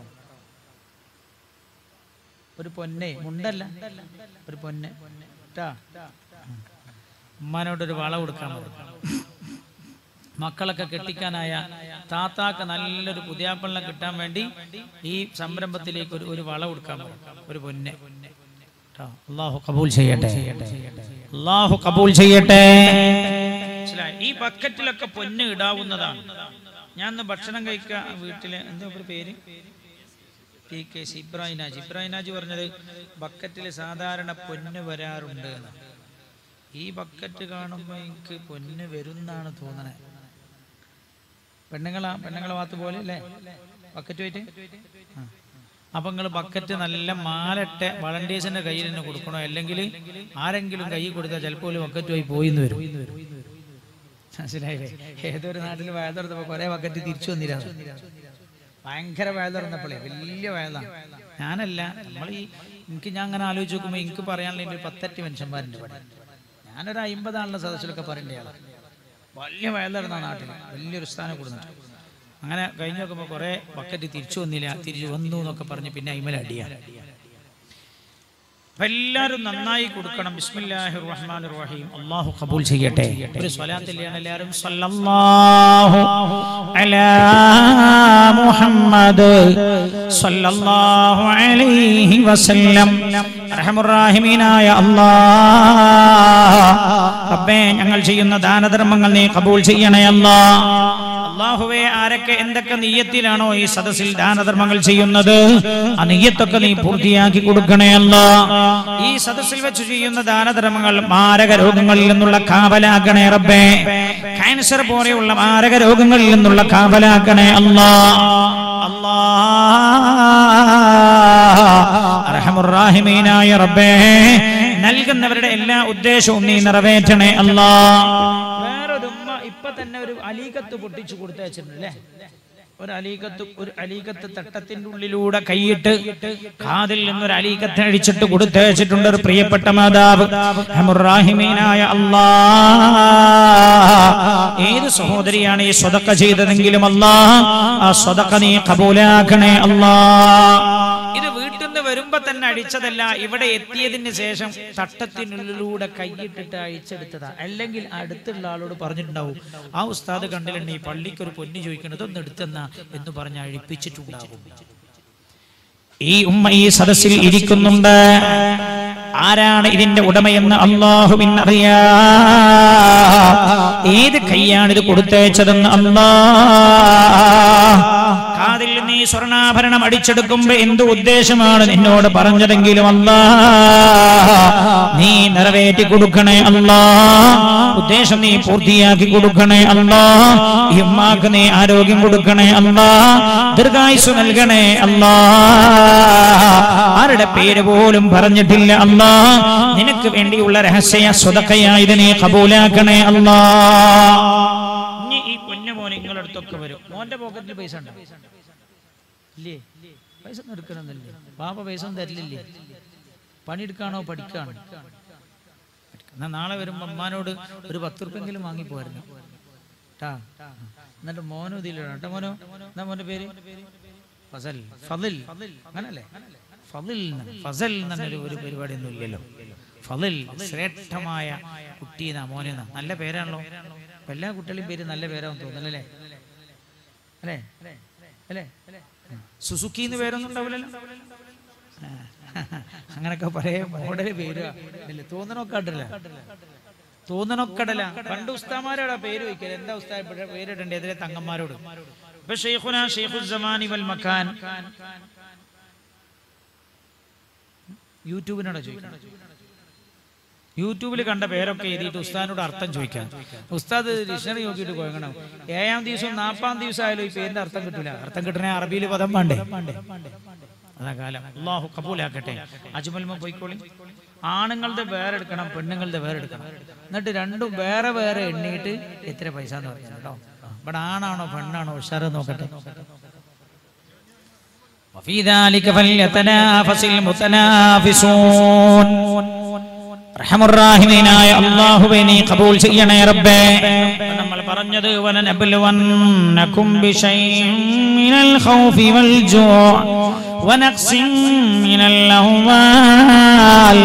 ഒരു പൊന്നെ മുണ്ടല്ല ഒരു പൊന്നെ ട്ടാ ഉമ്മാനോടൊരു വള കൊടുക്കാൻ പറയണം മക്കളൊക്കെ കെട്ടിക്കാനായ താത്താക്ക് നല്ലൊരു പുതിയാപ്പിളിനെ കിട്ടാൻ വേണ്ടി ഈ സംരംഭത്തിലേക്ക് ഒരു ഒരു വള കൊടുക്കാൻ പറയണം ഒരു പൊന്നെ ട്ടോ. അള്ളാഹു കബൂൽ ചെയ്യട്ടെ അള്ളാഹു കബൂൽ ചെയ്യട്ടെ മനസ്സിലായി? ഈ ബക്കറ്റിലൊക്കെ പൊന്ന് ഇടാവുന്നതാണ് ഞാൻ ഇന്ന് ഭക്ഷണം കഴിക്കാൻ വീട്ടിലെ എന്താ ഒരു പേര് P K C Ibrahim Naji Ibrahim Naji പറഞ്ഞത് ബക്കറ്റിൽ സാധാരണ പൊന്ന് വരാറുണ്ട് എന്ന്. ഈ ബക്കറ്റ് കാണുമ്പോൾ എനിക്ക് പൊന്ന് വരുന്നാണ് തോന്നണേ പെണ്ണുങ്ങളാ പെണ്ണുങ്ങളെ ഭാഗത്ത് പോലെ അല്ലേ ബക്കറ്റ് പോയിട്ട് ആ. അപ്പൊ നിങ്ങൾ ബക്കറ്റ് നല്ല മാലട്ടെ വളണ്ടിയേഴ്സിന്റെ കയ്യിൽ തന്നെ കൊടുക്കണോ അല്ലെങ്കിൽ ആരെങ്കിലും കൈ കൊടുത്താൽ ചിലപ്പോൾ ഒരു ബക്കറ്റ് പോയി പോയിന്ന് വരും മനസ്സിലായില്ലേ ഏതൊരു നാട്ടിൽ വയൽ തുറന്നപ്പോ കുറെ ബക്കറ്റ് തിരിച്ചു വന്നില്ല ഭയങ്കര വയൽ തുറന്നപ്പോഴേ വലിയ വയലാണ് ഞാനല്ല നമ്മൾ ഈ എനിക്ക് ഞാൻ അങ്ങനെ ആലോചിച്ച് നോക്കുമ്പോൾ എനിക്ക് പറയാനുള്ള ഒരു പത്തറ്റ് മനുഷ്യന്മാരുണ്ട് ഇവിടെ ഞാനൊരു അമ്പതാളുടെ സദസ്സിലൊക്കെ പറയേണ്ട ആളാണ് വലിയ വയൽ തുറന്ന നാട്ടിൽ വലിയൊരു സ്ഥാനം കൊടുത്തിട്ട് അങ്ങനെ കഴിഞ്ഞ് നോക്കുമ്പോൾ കുറെ ബക്കറ്റ് തിരിച്ചു വന്നില്ല തിരിച്ചു വന്നു എന്നൊക്കെ പറഞ്ഞ് പിന്നെ അയിമല അടിയാണ് അപ്പൊ എല്ലാവരും നന്നായി കൊടുക്കണം ബിസ്മില്ലാഹിർ റഹ്മാനിർ റഹീം അല്ലാഹു കബൂൽ ചെയ്യട്ടെ ഒരു സ്വലാത്തിലാണ് എല്ലാവരും സല്ലല്ലാഹു അലാ മുഹമ്മദ് സല്ലല്ലാഹു അലൈഹി വസല്ലം റഹ്മുർ റഹീമീനായ അല്ലാഹ് റബ്ബേ ഞങ്ങൾ ചെയ്യുന്ന ദാനധർമ്മങ്ങൾ നീ കബൂൽ ചെയ്യണേ അല്ലാഹ് അള്ളാഹുവെ ആരൊക്കെ എന്തൊക്കെ നീയത്തിലാണോ ഈ സദസ്സിൽ ദാനധർമ്മങ്ങൾ ചെയ്യുന്നത് ആ നീയത്തൊക്കെ നീ പൂർത്തിയാക്കി കൊടുക്കണേ അല്ല ഈ സദസ്സിൽ വെച്ച് ചെയ്യുന്ന ദാനധർമ്മങ്ങൾ മാരക രോഗങ്ങളിൽ നിന്നുള്ള കാവലാക്കണേ റബ്ബേ ക്യാൻസർ പോലെയുള്ള മാരക രോഗങ്ങളിൽ നിന്നുള്ള കാവലാക്കണേ അല്ലാ അല്ലാ അർഹമുറാഹിമീനായ റബ്ബേ നൽകുന്നവരുടെ എല്ലാ ഉദ്ദേശവും നീ നിറവേറ്റണേ അല്ലാ വേറൊരു ഉമ്മ ഇപ്പൊ തന്നെ ഒരു അലീകത്ത് പൊട്ടിച്ചു കൊടുത്തേച്ചിട്ടുണ്ട് അല്ലേ ഒരു അലീകത്ത് ഒരു അലീകത്ത് തട്ടത്തിന്റെ ഉള്ളിലൂടെ കൈയിട്ട് കാതിൽ നിന്നൊരു അലീകത്ത് അഴിച്ചിട്ട് കൊടുത്തേച്ചിട്ടുണ്ട് ഒരു പ്രിയപ്പെട്ട മാതാവ് റഹ്മുറാഹിമീനായ അല്ലാ ഏത് സഹോദരിയാണ് ഈ സ്വതക്ക ചെയ്തതെങ്കിലും അല്ലാ ആ സ്വതക്ക നീ കബൂലാക്കണേ അല്ലാ ഇത് വീട്ടിൽ നിന്ന് വരുമ്പോ തന്നെ അടിച്ചതല്ല ഇവിടെ എത്തിയതിന് ശേഷം തട്ടത്തിനുള്ളിലൂടെ കൈയിട്ടിട്ട് അഴിച്ചെടുത്തതാ അല്ലെങ്കിൽ അടുത്തുള്ള ആളോട് പറഞ്ഞിട്ടുണ്ടാവും ആ ഉസ്താദ് കണ്ടിട്ടുണ്ട് ഈ പള്ളിക്ക് ഒരു പൊന്നു ചോദിക്കുന്നത് ഒന്ന് എടുത്തെന്ന എന്ന് പറഞ്ഞ് അഴിപ്പിച്ചിട്ടുണ്ടാകും ഈ ഉമ്മ ഈ സദസ്സിൽ ഇരിക്കുന്നുണ്ട് ആരാണ് ഇതിന്റെ ഉടമയെന്ന് അള്ളാഹുവിനറിയാ ഏത് കൈയാണ് ഇത് കൊടുത്തയച്ചതെന്ന് അല്ലാ കാതിൽ നീ സ്വർണ്ണാഭരണം അടിച്ചെടുക്കുമ്പോ എന്ത് ഉദ്ദേശമാണ് നിന്നോട് പറഞ്ഞതെങ്കിലും അല്ലാ നീ നിറവേറ്റി കൊടുക്കണേ അല്ലാ ഉദ്ദേശം നീ പൂർത്തിയാക്കി കൊടുക്കണേ അല്ലാ ഈ ഉമ്മാക്ക് നീ ആരോഗ്യം കൊടുക്കണേ അല്ലാ ദീർഘായുസ് നൽകണേ അല്ലാ ആരുടെ പേര് പോലും പറഞ്ഞിട്ടില്ല അല്ലാ നിനക്ക് വേണ്ടിയുള്ള രഹസ്യ സ്വതക്കയായത് നീ കബൂലാക്കണേ അല്ലാ ഇനി ഈ പൊന്നുമോൻ നിങ്ങളുടെ അടുത്തൊക്കെ വരും മോന്റെ പോക്കറ്റിൽ പൈസ ഉണ്ടോ ഇല്ലേ പൈസ ഒന്നും എടുക്കണമെന്നില്ലേ പാപ്പ പൈസ ഒന്നും തരില്ലേ പണിയെടുക്കാണോ പഠിക്കാണോ എന്നാ നാളെ വരുമ്പോ അമ്മാനോട് ഒരു പത്ത് ഉറുപ്പെങ്കിലും വാങ്ങി പോയിരുന്നു ട്ടാ എന്നിട്ട് മോനും ഇതിലാണ് കേട്ടോ മോനോ എന്താ മോന്റെ പേര് ഫസൽ ഫതിൽ അങ്ങനല്ലേ ഫതിൽ എന്ന്. ഫസൽ എന്നൊരു ഒരു പരിപാടി ഒന്നും ഇല്ലല്ലോ ഫതിൽ ശ്രേഷ്ഠമായ കുട്ടി എന്നാ മോനെ എന്നാ. നല്ല പേരാണല്ലോ ഇപ്പൊ എല്ലാ കുട്ടികളുടെയും പേര് നല്ല പേരാന്ന് തോന്നുന്നല്ലേ അല്ലേ അല്ലേ സുസുക്കി എന്ന് പേരൊന്നും ഉണ്ടാവില്ലല്ലോ ആ. അങ്ങനൊക്കെ പഴയ മോഡല് പേര് തോന്നണൊക്കെ ഉണ്ടല്ലേ തോന്നണൊക്കടല പണ്ട് ഉസ്താമാരോടാ പേര് വയ്ക്കല് എന്താ ഉസ്താ ഇവിടെ പേരിടണ്ടേ എതിരെ തങ്ങന്മാരോട് ഇപ്പൊ ഷെയ്ഖുന ഷെയ്ഖുസമാനി വൽ മക്കാൻ യൂട്യൂബിനോടാ ചോദിക്കണം യൂട്യൂബിൽ കണ്ട പേരൊക്കെ എഴുതിയിട്ട് ഉസ്താദിനോട് അർത്ഥം ചോദിക്കാം ഉസ്താദ് ഡിക്ഷണറി നോക്കിയിട്ട് പോകണം ഏഴാം ദിവസവും നാൽപ്പാം ദിവസം ആയാലും ഈ പേരിന്റെ അർത്ഥം കിട്ടില്ല അർത്ഥം കിട്ടണേ അറബിയിൽ പദം വേണ്ടേ അതാ കാലം അള്ളാഹു കബൂലാക്കട്ടെ അജ്മൽമ പോയിക്കോളി ആണുങ്ങളുടെ വേറെ എടുക്കണം പെണ്ണുങ്ങളുടെ വേറെ എടുക്കണം എന്നിട്ട് രണ്ടും വേറെ വേറെ എണ്ണിയിട്ട് എത്ര പൈസ എന്ന് പറഞ്ഞു കേട്ടോ ഇവിടെ ആണാണോ പെണ്ണാണോ ഉഷാറ് നോക്കട്ടെ وفي ذلك فليتنافس المتنافسون റഹമുറാഹിമീനായ അള്ളാഹുവെ നീ കബൂൽ ചെയ്യണേ റബ്ബേ നമ്മൾ പറഞ്ഞത് വലനബ്ലുവന്നകും ബിശൈഇൻ മിനൽ ഖൗഫി വൽ ജൂഅ ونقص من الأموال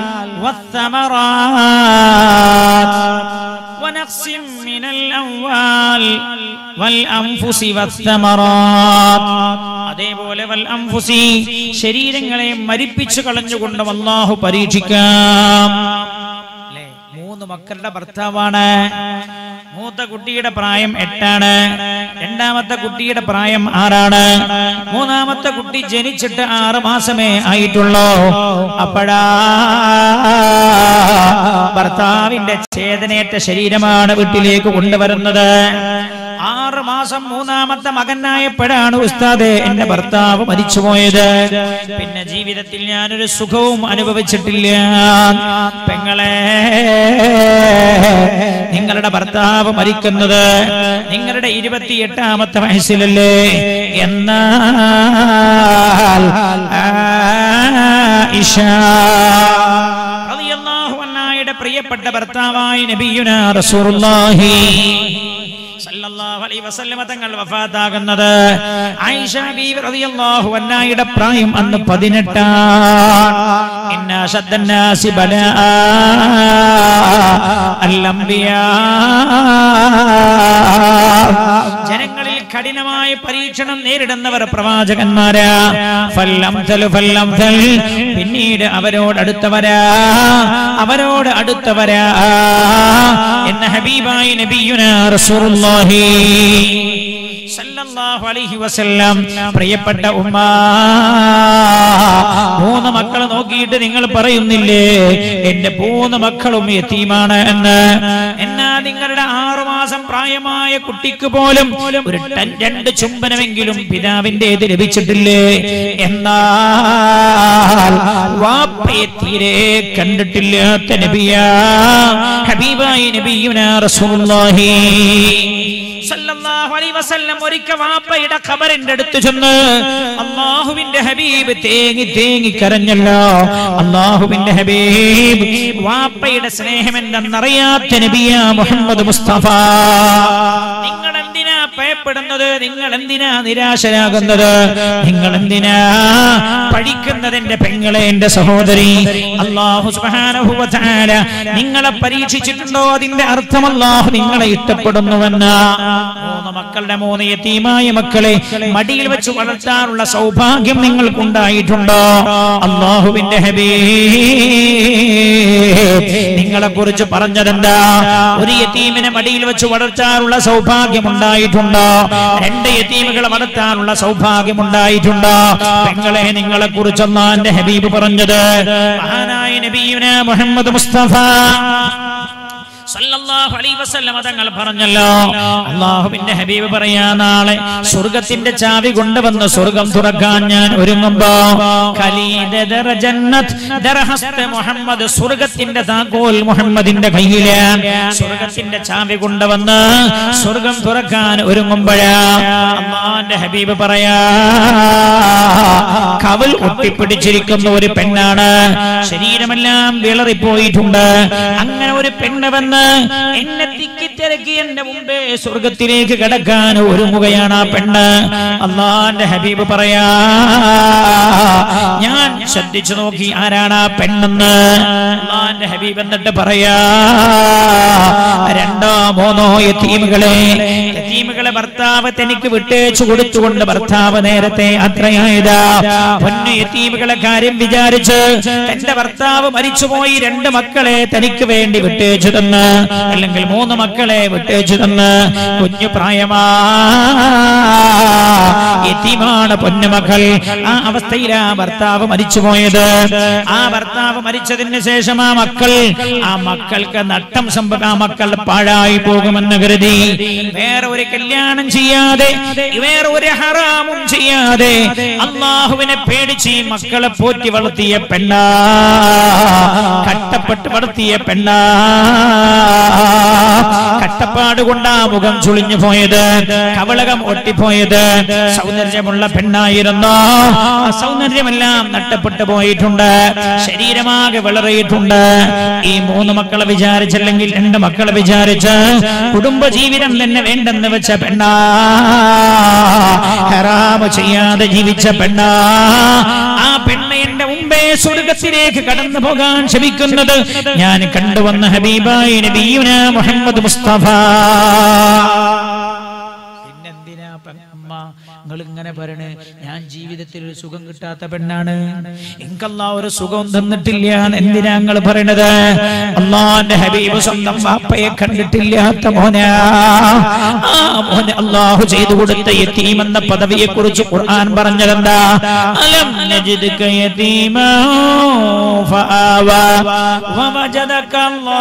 والثمرات ونقص من الأموال والأنفس والثمرات അതേപോലെ വൽ അംഫുസി ശരീരങ്ങളെ മരിപ്പിച്ചു കളഞ്ഞുകൊണ്ട് അല്ലാഹു പരീക്ഷിക്കാം അല്ലേ? മൂന്ന് മക്കളുടെ ഭർത്താവാണ് മൂത്ത കുട്ടിയുടെ പ്രായം എട്ടാണ് രണ്ടാമത്തെ കുട്ടിയുടെ പ്രായം ആറാണ് മൂന്നാമത്തെ കുട്ടി ജനിച്ചിട്ട് ആറ് മാസമേ ആയിട്ടുള്ളൂ അപ്പോഴാ ഭർത്താവിന്റെ ചേതനേറ്റ ശരീരമാണ് വീട്ടിലേക്ക് കൊണ്ടുവരുന്നത് ആറ് മാസം മൂന്നാമത്തെ മകനായപ്പോഴാണ് ഉസ്താദെ എന്റെ ഭർത്താവ് മരിച്ചുപോയത് പിന്നെ ജീവിതത്തിൽ ഞാനൊരു സുഖവും അനുഭവിച്ചിട്ടില്ല പെങ്ങളെ നിങ്ങളുടെ ഭർത്താവ് മരിക്കുന്നത് നിങ്ങളുടെ ഇരുപത്തിയെട്ടാമത്തെ വയസ്സിലല്ലേ എന്നാൽ ആയിഷ റളിയല്ലാഹു അൻഹായുടെ പ്രിയപ്പെട്ട ഭർത്താവായ നബിയുന റസൂലുള്ളാഹി സല്ലല്ലാഹു അലൈഹി വസല്ലമ തങ്ങൾ വഫാത്താകുന്നത് ആയിഷ ബീവി റളിയല്ലാഹു അൻഹായുടെ പ്രായം അന്ന് 18 ഇന്ന ശദ്ദന്നാസി ബലാ അല്ലംബിയാ ജനങ്ങളിൽ കഠിനമായ പരീക്ഷണം നേരിടുന്നവർ പ്രവാചകന്മാരാ ഫല്ലം തലു ഫല്ലം തൽ പിന്നീട് അവരോട് അടുത്തവരാ അവരോട് അടുത്തവരാ എന്ന ഹബീബായി നബിയുന റസൂലുള്ളാഹി സല്ലല്ലാഹു അലൈഹി വസല്ലം പ്രിയപ്പെട്ട ഉമ്മ മൂന്ന് മക്കളെ നോക്കിയിട്ട് നിങ്ങൾ പറയുന്നില്ലേ എന്റെ മൂന്ന് മക്കളും യതീമാണ് എന്ന് എന്നാ നിങ്ങളുടെ ആറുമാസം പ്രായമായ കുട്ടിക്ക് പോലും ഒരു ടൻ രണ്ട് ചുംബനമെങ്കിലും പിതാവിന്റെ ലഭിച്ചിട്ടില്ലേ എന്നാൽ വാപ്പയെ തീരെ കണ്ടിട്ടില്ലാത്ത നബിയ ഹബീബായി നബിയുന റസൂലുള്ളാഹി സല്ലല്ലാഹു അലൈഹി വസല്ലം ഒരിക്കൽ വാപ്പയുടെ ഖബറിന്റെ അടുത്ത് ചെന്ന് അള്ളാഹുവിന്റെ ഹബീബ് തേങ്ങി തേങ്ങി കരഞ്ഞല്ലോ അള്ളാഹുവിന്റെ ഹബീബ് വാപ്പയുടെ സ്നേഹം എന്തെന്നറിയാത്ത നബിയ മുഹമ്മദ് മുസ്തഫ നിങ്ങൾ എന്തിനാ ഭയപ്പെടുന്നത് നിങ്ങൾ എന്തിനാ നിരാശരാകുന്നത് നിങ്ങൾ എന്തിനാ പഠിക്കുന്നതിന്റെ പെങ്ങളെ എന്റെ സഹോദരി അള്ളാഹു സുബ്ഹാനഹു വ തആല നിങ്ങളെ പരീക്ഷിച്ചിട്ടുണ്ടോ അതിന്റെ അർത്ഥം അള്ളാഹു നിങ്ങളെ ഇഷ്ടപ്പെടുന്നുവെന്ന് മൂന്ന് മക്കളുടെ മൂന്ന് യതീമായ മക്കളെ മടിയിൽ വെച്ച് വളർത്താനുള്ള സൗഭാഗ്യം നിങ്ങൾക്കുണ്ടായിട്ടുണ്ടോ അള്ളാഹുവിന്റെ ഹബീബ് നിങ്ങളെ കുറിച്ച് പറഞ്ഞതെന്താ ഒരു യതീമിനെ മടിയിൽ വെച്ച് വളർത്താനുള്ള സൗഭാഗ്യം ഉണ്ടായിട്ടുണ്ടോ രണ്ട് യതീമുകളെ വളർത്താനുള്ള സൗഭാഗ്യം ഉണ്ടായിട്ടുണ്ടോ പെങ്ങളെ നിങ്ങളെ കുറിച്ചൊന്നാ എന്റെ ഹബീബ് പറഞ്ഞത് മഹാനായ നബീന മുഹമ്മദ് മുസ്തഫ സല്ലല്ലാഹു അലൈഹി വസല്ലമ തങ്ങൾ പറഞ്ഞല്ലോ അള്ളാഹുവിന്റെ ഹബീബ് പറയാ നാളെ സ്വർഗത്തിന്റെ ചാവി കൊണ്ടുവന്ന് സ്വർഗം തുറക്കാൻ ഞാൻ ഒരുങ്ങുമ്പോ ഖലീദ ദറ ജന്നത്ത് ദറഹസ്ത മുഹമ്മദ് സ്വർഗത്തിന്റെ താക്കോൽ മുഹമ്മദിന്റെ കയ്യില് സ്വർഗത്തിന്റെ ചാവി കൊണ്ടുവന്ന് സ്വർഗം തുറക്കാൻ ഒരുങ്ങുമ്പോഴാ അള്ളാന്റെ ഹബീബ് പറയാ കവൽ ഒട്ടിപ്പിടിച്ചിരിക്കുന്ന ഒരു പെണ്ണാണ് ശരീരമെല്ലാം വിളറിപ്പോയിട്ടുണ്ട് അങ്ങനെ ഒരു പെണ്ണ് വന്ന് എന്നെ തിക്കിത്തിരക്കി എന്റെ മുമ്പേ സ്വർഗത്തിലേക്ക് കിടക്കാൻ ഒരുങ്ങുകയാണ് ആ പെണ്ണ് അള്ളാന്റെ ഹബീബ് പറയാ ഞാൻ ശ്രദ്ധിച്ചു നോക്കി ആരാണ് ആ പെണ്ണെന്ന് അള്ളാന്റെ ഹബീബ് എന്നിട്ട് പറയാ രണ്ടോ മൂന്നോ യത്തീമുകളെ യത്തീമുകളെ ഭർത്താവ് തനിക്ക് വിട്ടേച്ചു കൊടുത്തുകൊണ്ട് ഭർത്താവ് നേരത്തെ അത്രയായതാ പൊന്നു യത്തീമുകളെ കാര്യം വിചാരിച്ച് തന്റെ ഭർത്താവ് മരിച്ചുപോയി രണ്ട് മക്കളെ തനിക്ക് വേണ്ടി വിട്ടേച്ചു തന്ന് അല്ലെങ്കിൽ മൂന്ന് മക്കളെ വിട്ടേച്ചു തന്ന് കുഞ്ഞു പ്രായമാ യത്തീമാണ് പൊന്നുമക്കൾ ആ അവസ്ഥയിലാ ഭർത്താവ് മരിച്ചുപോയത് ആ ഭർത്താവ് മരിച്ചതിന് ശേഷം ആ മക്കൾ ആ മക്കൾക്ക് നഷ്ടം സംഭവം ആ മക്കൾ പാഴായി പോകുമെന്ന് കരുതി വേറെ ഒരു കല്യാണം ചെയ്യാതെ വേറെ ഒരു ഹറാമും ചെയ്യാതെ അള്ളാഹുവിനെ പേടിച്ച് ഈ മക്കളെ പോറ്റി വളർത്തിയ പെണ്ണാ കട്ടപ്പെട്ട് വളർത്തിയ പെണ്ണാ കട്ടപ്പാട് കൊണ്ടാ മുഖം ചുളിഞ്ഞു പോയത് കവളകം ഒട്ടിപ്പോയത് സൗന്ദര്യമുള്ള പെണ്ണായിരുന്നു ആ സൗന്ദര്യമെല്ലാം നഷ്ടപ്പെട്ടു പോയിട്ടുണ്ട് ശരീരമാകെ വിളറിയിട്ടുണ്ട് ഈ മൂന്ന് മക്കളെ വിചാരിച്ചല്ലെങ്കിൽ രണ്ട് മക്കളെ വിചാരിച്ച് കുടുംബജീവിതം തന്നെ വേണ്ടെന്ന് വെച്ച പെണ്ണാ ഹറാമ് ചെയ്യാതെ ജീവിച്ച പെണ്ണാ ആ പെണ്ണ് എന്റെ മുമ്പേ സ്വർഗത്തിലേക്ക് കടന്നു പോകാൻ ശ്രമിക്കുന്നത് ഞാൻ കണ്ടുവന്ന ഹബീബായി നബീന മുഹമ്മദ് മുസ്തഫ പിന്നെന്തിനാ പെമ്മ നിങ്ങൾ ഇങ്ങനെ പറയണേ ഞാൻ ജീവിതത്തിൽ ഒരു സുഖം കിട്ടാത്ത പെണ്ണാണ് എനിക്കല്ലാ ഒരു സുഖം തന്നിട്ടില്ല എന്ന് എന്തിനാ നിങ്ങൾ പറയണത് അള്ളാന്റെ ഹബീബ് സ്വന്തം വാപ്പയെ കണ്ടിട്ടില്ലാത്ത മോന ആ മോനെ അള്ളാഹു ചെയ്തു കൊടുത്ത യതീം എന്ന പദവിയെ കുറിച്ച് ഖുർആൻ പറഞ്ഞതെന്താ അലം നജിദ്ക യതീമാ ഫആവാ വവജദക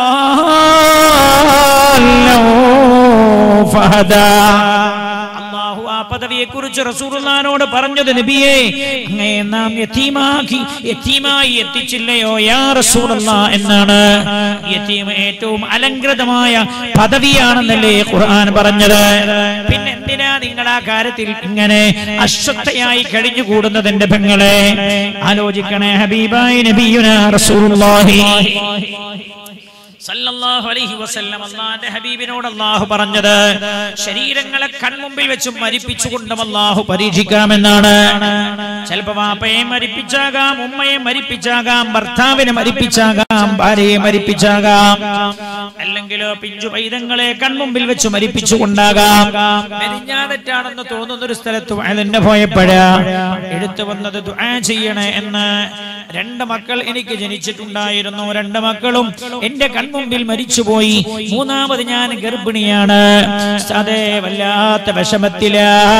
അല്ലാഹു ഫഹദാ അള്ളാഹു ആ പദവിയെ കുറിച്ച് റസൂലുള്ളാനോട് പറഞ്ഞത് നബിയെ അങ്ങേ നാം യതീമാക്കി യതീമായി എത്തിച്ചില്ലയോ യാ റസൂലുള്ളാ എന്നാണ് യതീം ഏറ്റവും അലങ്കൃതമായ പദവിയാണെന്നല്ലേ ഖുർആൻ പറഞ്ഞത് പിന്നെ എന്തിനാ നിങ്ങൾ ആ കാര്യത്തിൽ ഇങ്ങനെ അശ്രദ്ധയായി കഴിഞ്ഞുകൂടുന്നത് എന്റെ പെങ്ങളെ ആലോചിക്കണേ ഹബീബായി നബിയുന റസൂലുള്ളാഹി സല്ലല്ലാഹു അലൈഹി വസല്ലം അല്ലാഹുവിന്റെ ഹബീബിനോട് അല്ലാഹു പറഞ്ഞത് ശരീരങ്ങളെ കൺമുമ്പിൽ വെച്ച് മരിപ്പിച്ചുകൊണ്ടും അല്ലാഹു പരീക്ഷിക്കാമെന്നാണ് ചിലപ്പോ വാപ്പയെ മരിപ്പിച്ചാകാം ഉമ്മയെ മരിപ്പിച്ചാകാം ഭർത്താവിനെ മരിപ്പിച്ചാകാം ഭാര്യയെ മരിപ്പിച്ചാകാം അല്ലെങ്കിലോ പിഞ്ചു പൈതങ്ങളെ കൺമുമ്പിൽ വെച്ച് മരിപ്പിച്ചുകൊണ്ടാകാം മെരിഞ്ഞാതെറ്റാണെന്ന് തോന്നുന്ന ഒരു സ്ഥലത്ത് അതിന്റെ പോയപ്പോഴാ എടുത്തു വന്നത് ദുആ ചെയ്യണേ എന്ന് രണ്ട് മക്കൾ എനിക്ക് ജനിച്ചിട്ടുണ്ടായിരുന്നു രണ്ട് മക്കളും എന്റെ കൺമുമ്പിൽ മരിച്ചുപോയി മൂന്നാമത് ഞാൻ ഗർഭിണിയാണ് അതേ വല്ലാത്ത വിഷമത്തില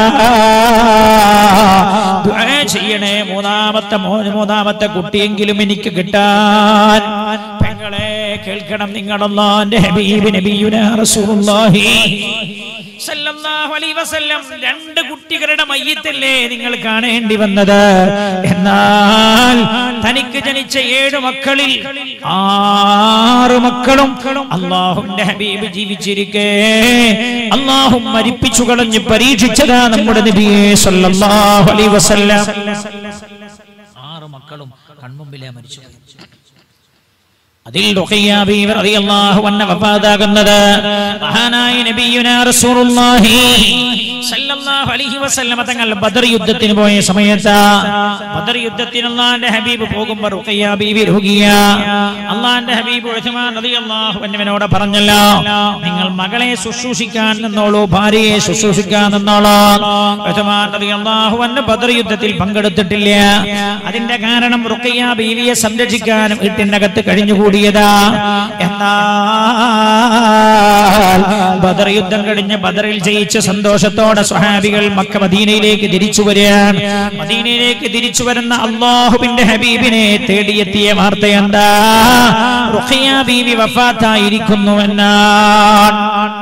ദുആ ചെയ്യണേ മൂന്നാമത്തെ മോന് മൂന്നാമത്തെ കുട്ടിയെങ്കിലും എനിക്ക് കിട്ടാൻ പെങ്ങളെ കേൾക്കണം നിങ്ങളല്ലാന്റെ ഹബീബ് നബിയുനാ റസൂലുള്ളാഹി സല്ലല്ലാഹു അലൈഹി വസല്ലം രണ്ട് കുട്ടികളുടെ മയ്യത്തല്ലേ നിങ്ങൾ കാണേണ്ടി വന്നത് എന്നാൽ തനിക്ക് ജനിച്ച ഏഴ് മക്കളിൽ ആറ് മക്കളും അള്ളാഹുന്റെ ഹബീബ് ജീവിച്ചിരിക്കേ അള്ളാഹു മരിപ്പിച്ചു കളഞ്ഞ് പരീക്ഷിച്ചതാ നമ്മുടെ നബിയെ സല്ലല്ലാഹു അലൈഹി വസല്ലം ആറ് മക്കളും കൺമുമ്പിലെ മരിച്ചു അതിൽ റുഖയ്യ ബീവി റളിയല്ലാഹു അൻഹ വഫാതാകുന്നത് മഹാനായ നബിയുനാ റസൂലുള്ളാഹി സല്ലല്ലാഹു അലൈഹി വസല്ലമ തങ്ങൾ ബദർ യുദ്ധത്തിന് പോയ സമയത്ത് ബദർ യുദ്ധത്തിന് അല്ലാഹുവിന്റെ ഹബീബ് പോകുമ്പോൾ റുഖയ്യ ബീവി രോഗിയ അല്ലാഹുവിന്റെ ഹബീബ് ഉസ്മാൻ റളിയല്ലാഹു അൻഹുവിനോട് പറഞ്ഞല്ലോ നിങ്ങൾ മകളെ ശുശ്രൂഷിക്കാൻ നിന്നോളൂ ഭാര്യയെ ശുശ്രൂഷിക്കാൻ നിന്നോളൂ ഉസ്മാൻ റളിയല്ലാഹു അൻഹു ബദർ യുദ്ധത്തിൽ പങ്കെടുത്തിട്ടില്ല അതിന്റെ കാരണം റുഖയ്യ ബീവിയെ സംരക്ഷിക്കാനും വീട്ടിനകത്ത് കഴിഞ്ഞുകൂടിയതാ എന്നാ ബദർ യുദ്ധം കഴിഞ്ഞ് ബദറിൽ ജയിച്ച് സന്തോഷത്തോടെ സ്വഹാബികൾ മക്ക മദീനയിലേക്ക് തിരിച്ചു വരികയാണ് മദീനയിലേക്ക് തിരിച്ചു വരുന്ന അള്ളാഹുവിന്റെ ഹബീബിനെ തേടിയെത്തിയ വാർത്ത എന്താ റുഖിയ ബീവി വഫാത്തായിരിക്കുന്നു എന്നാണ്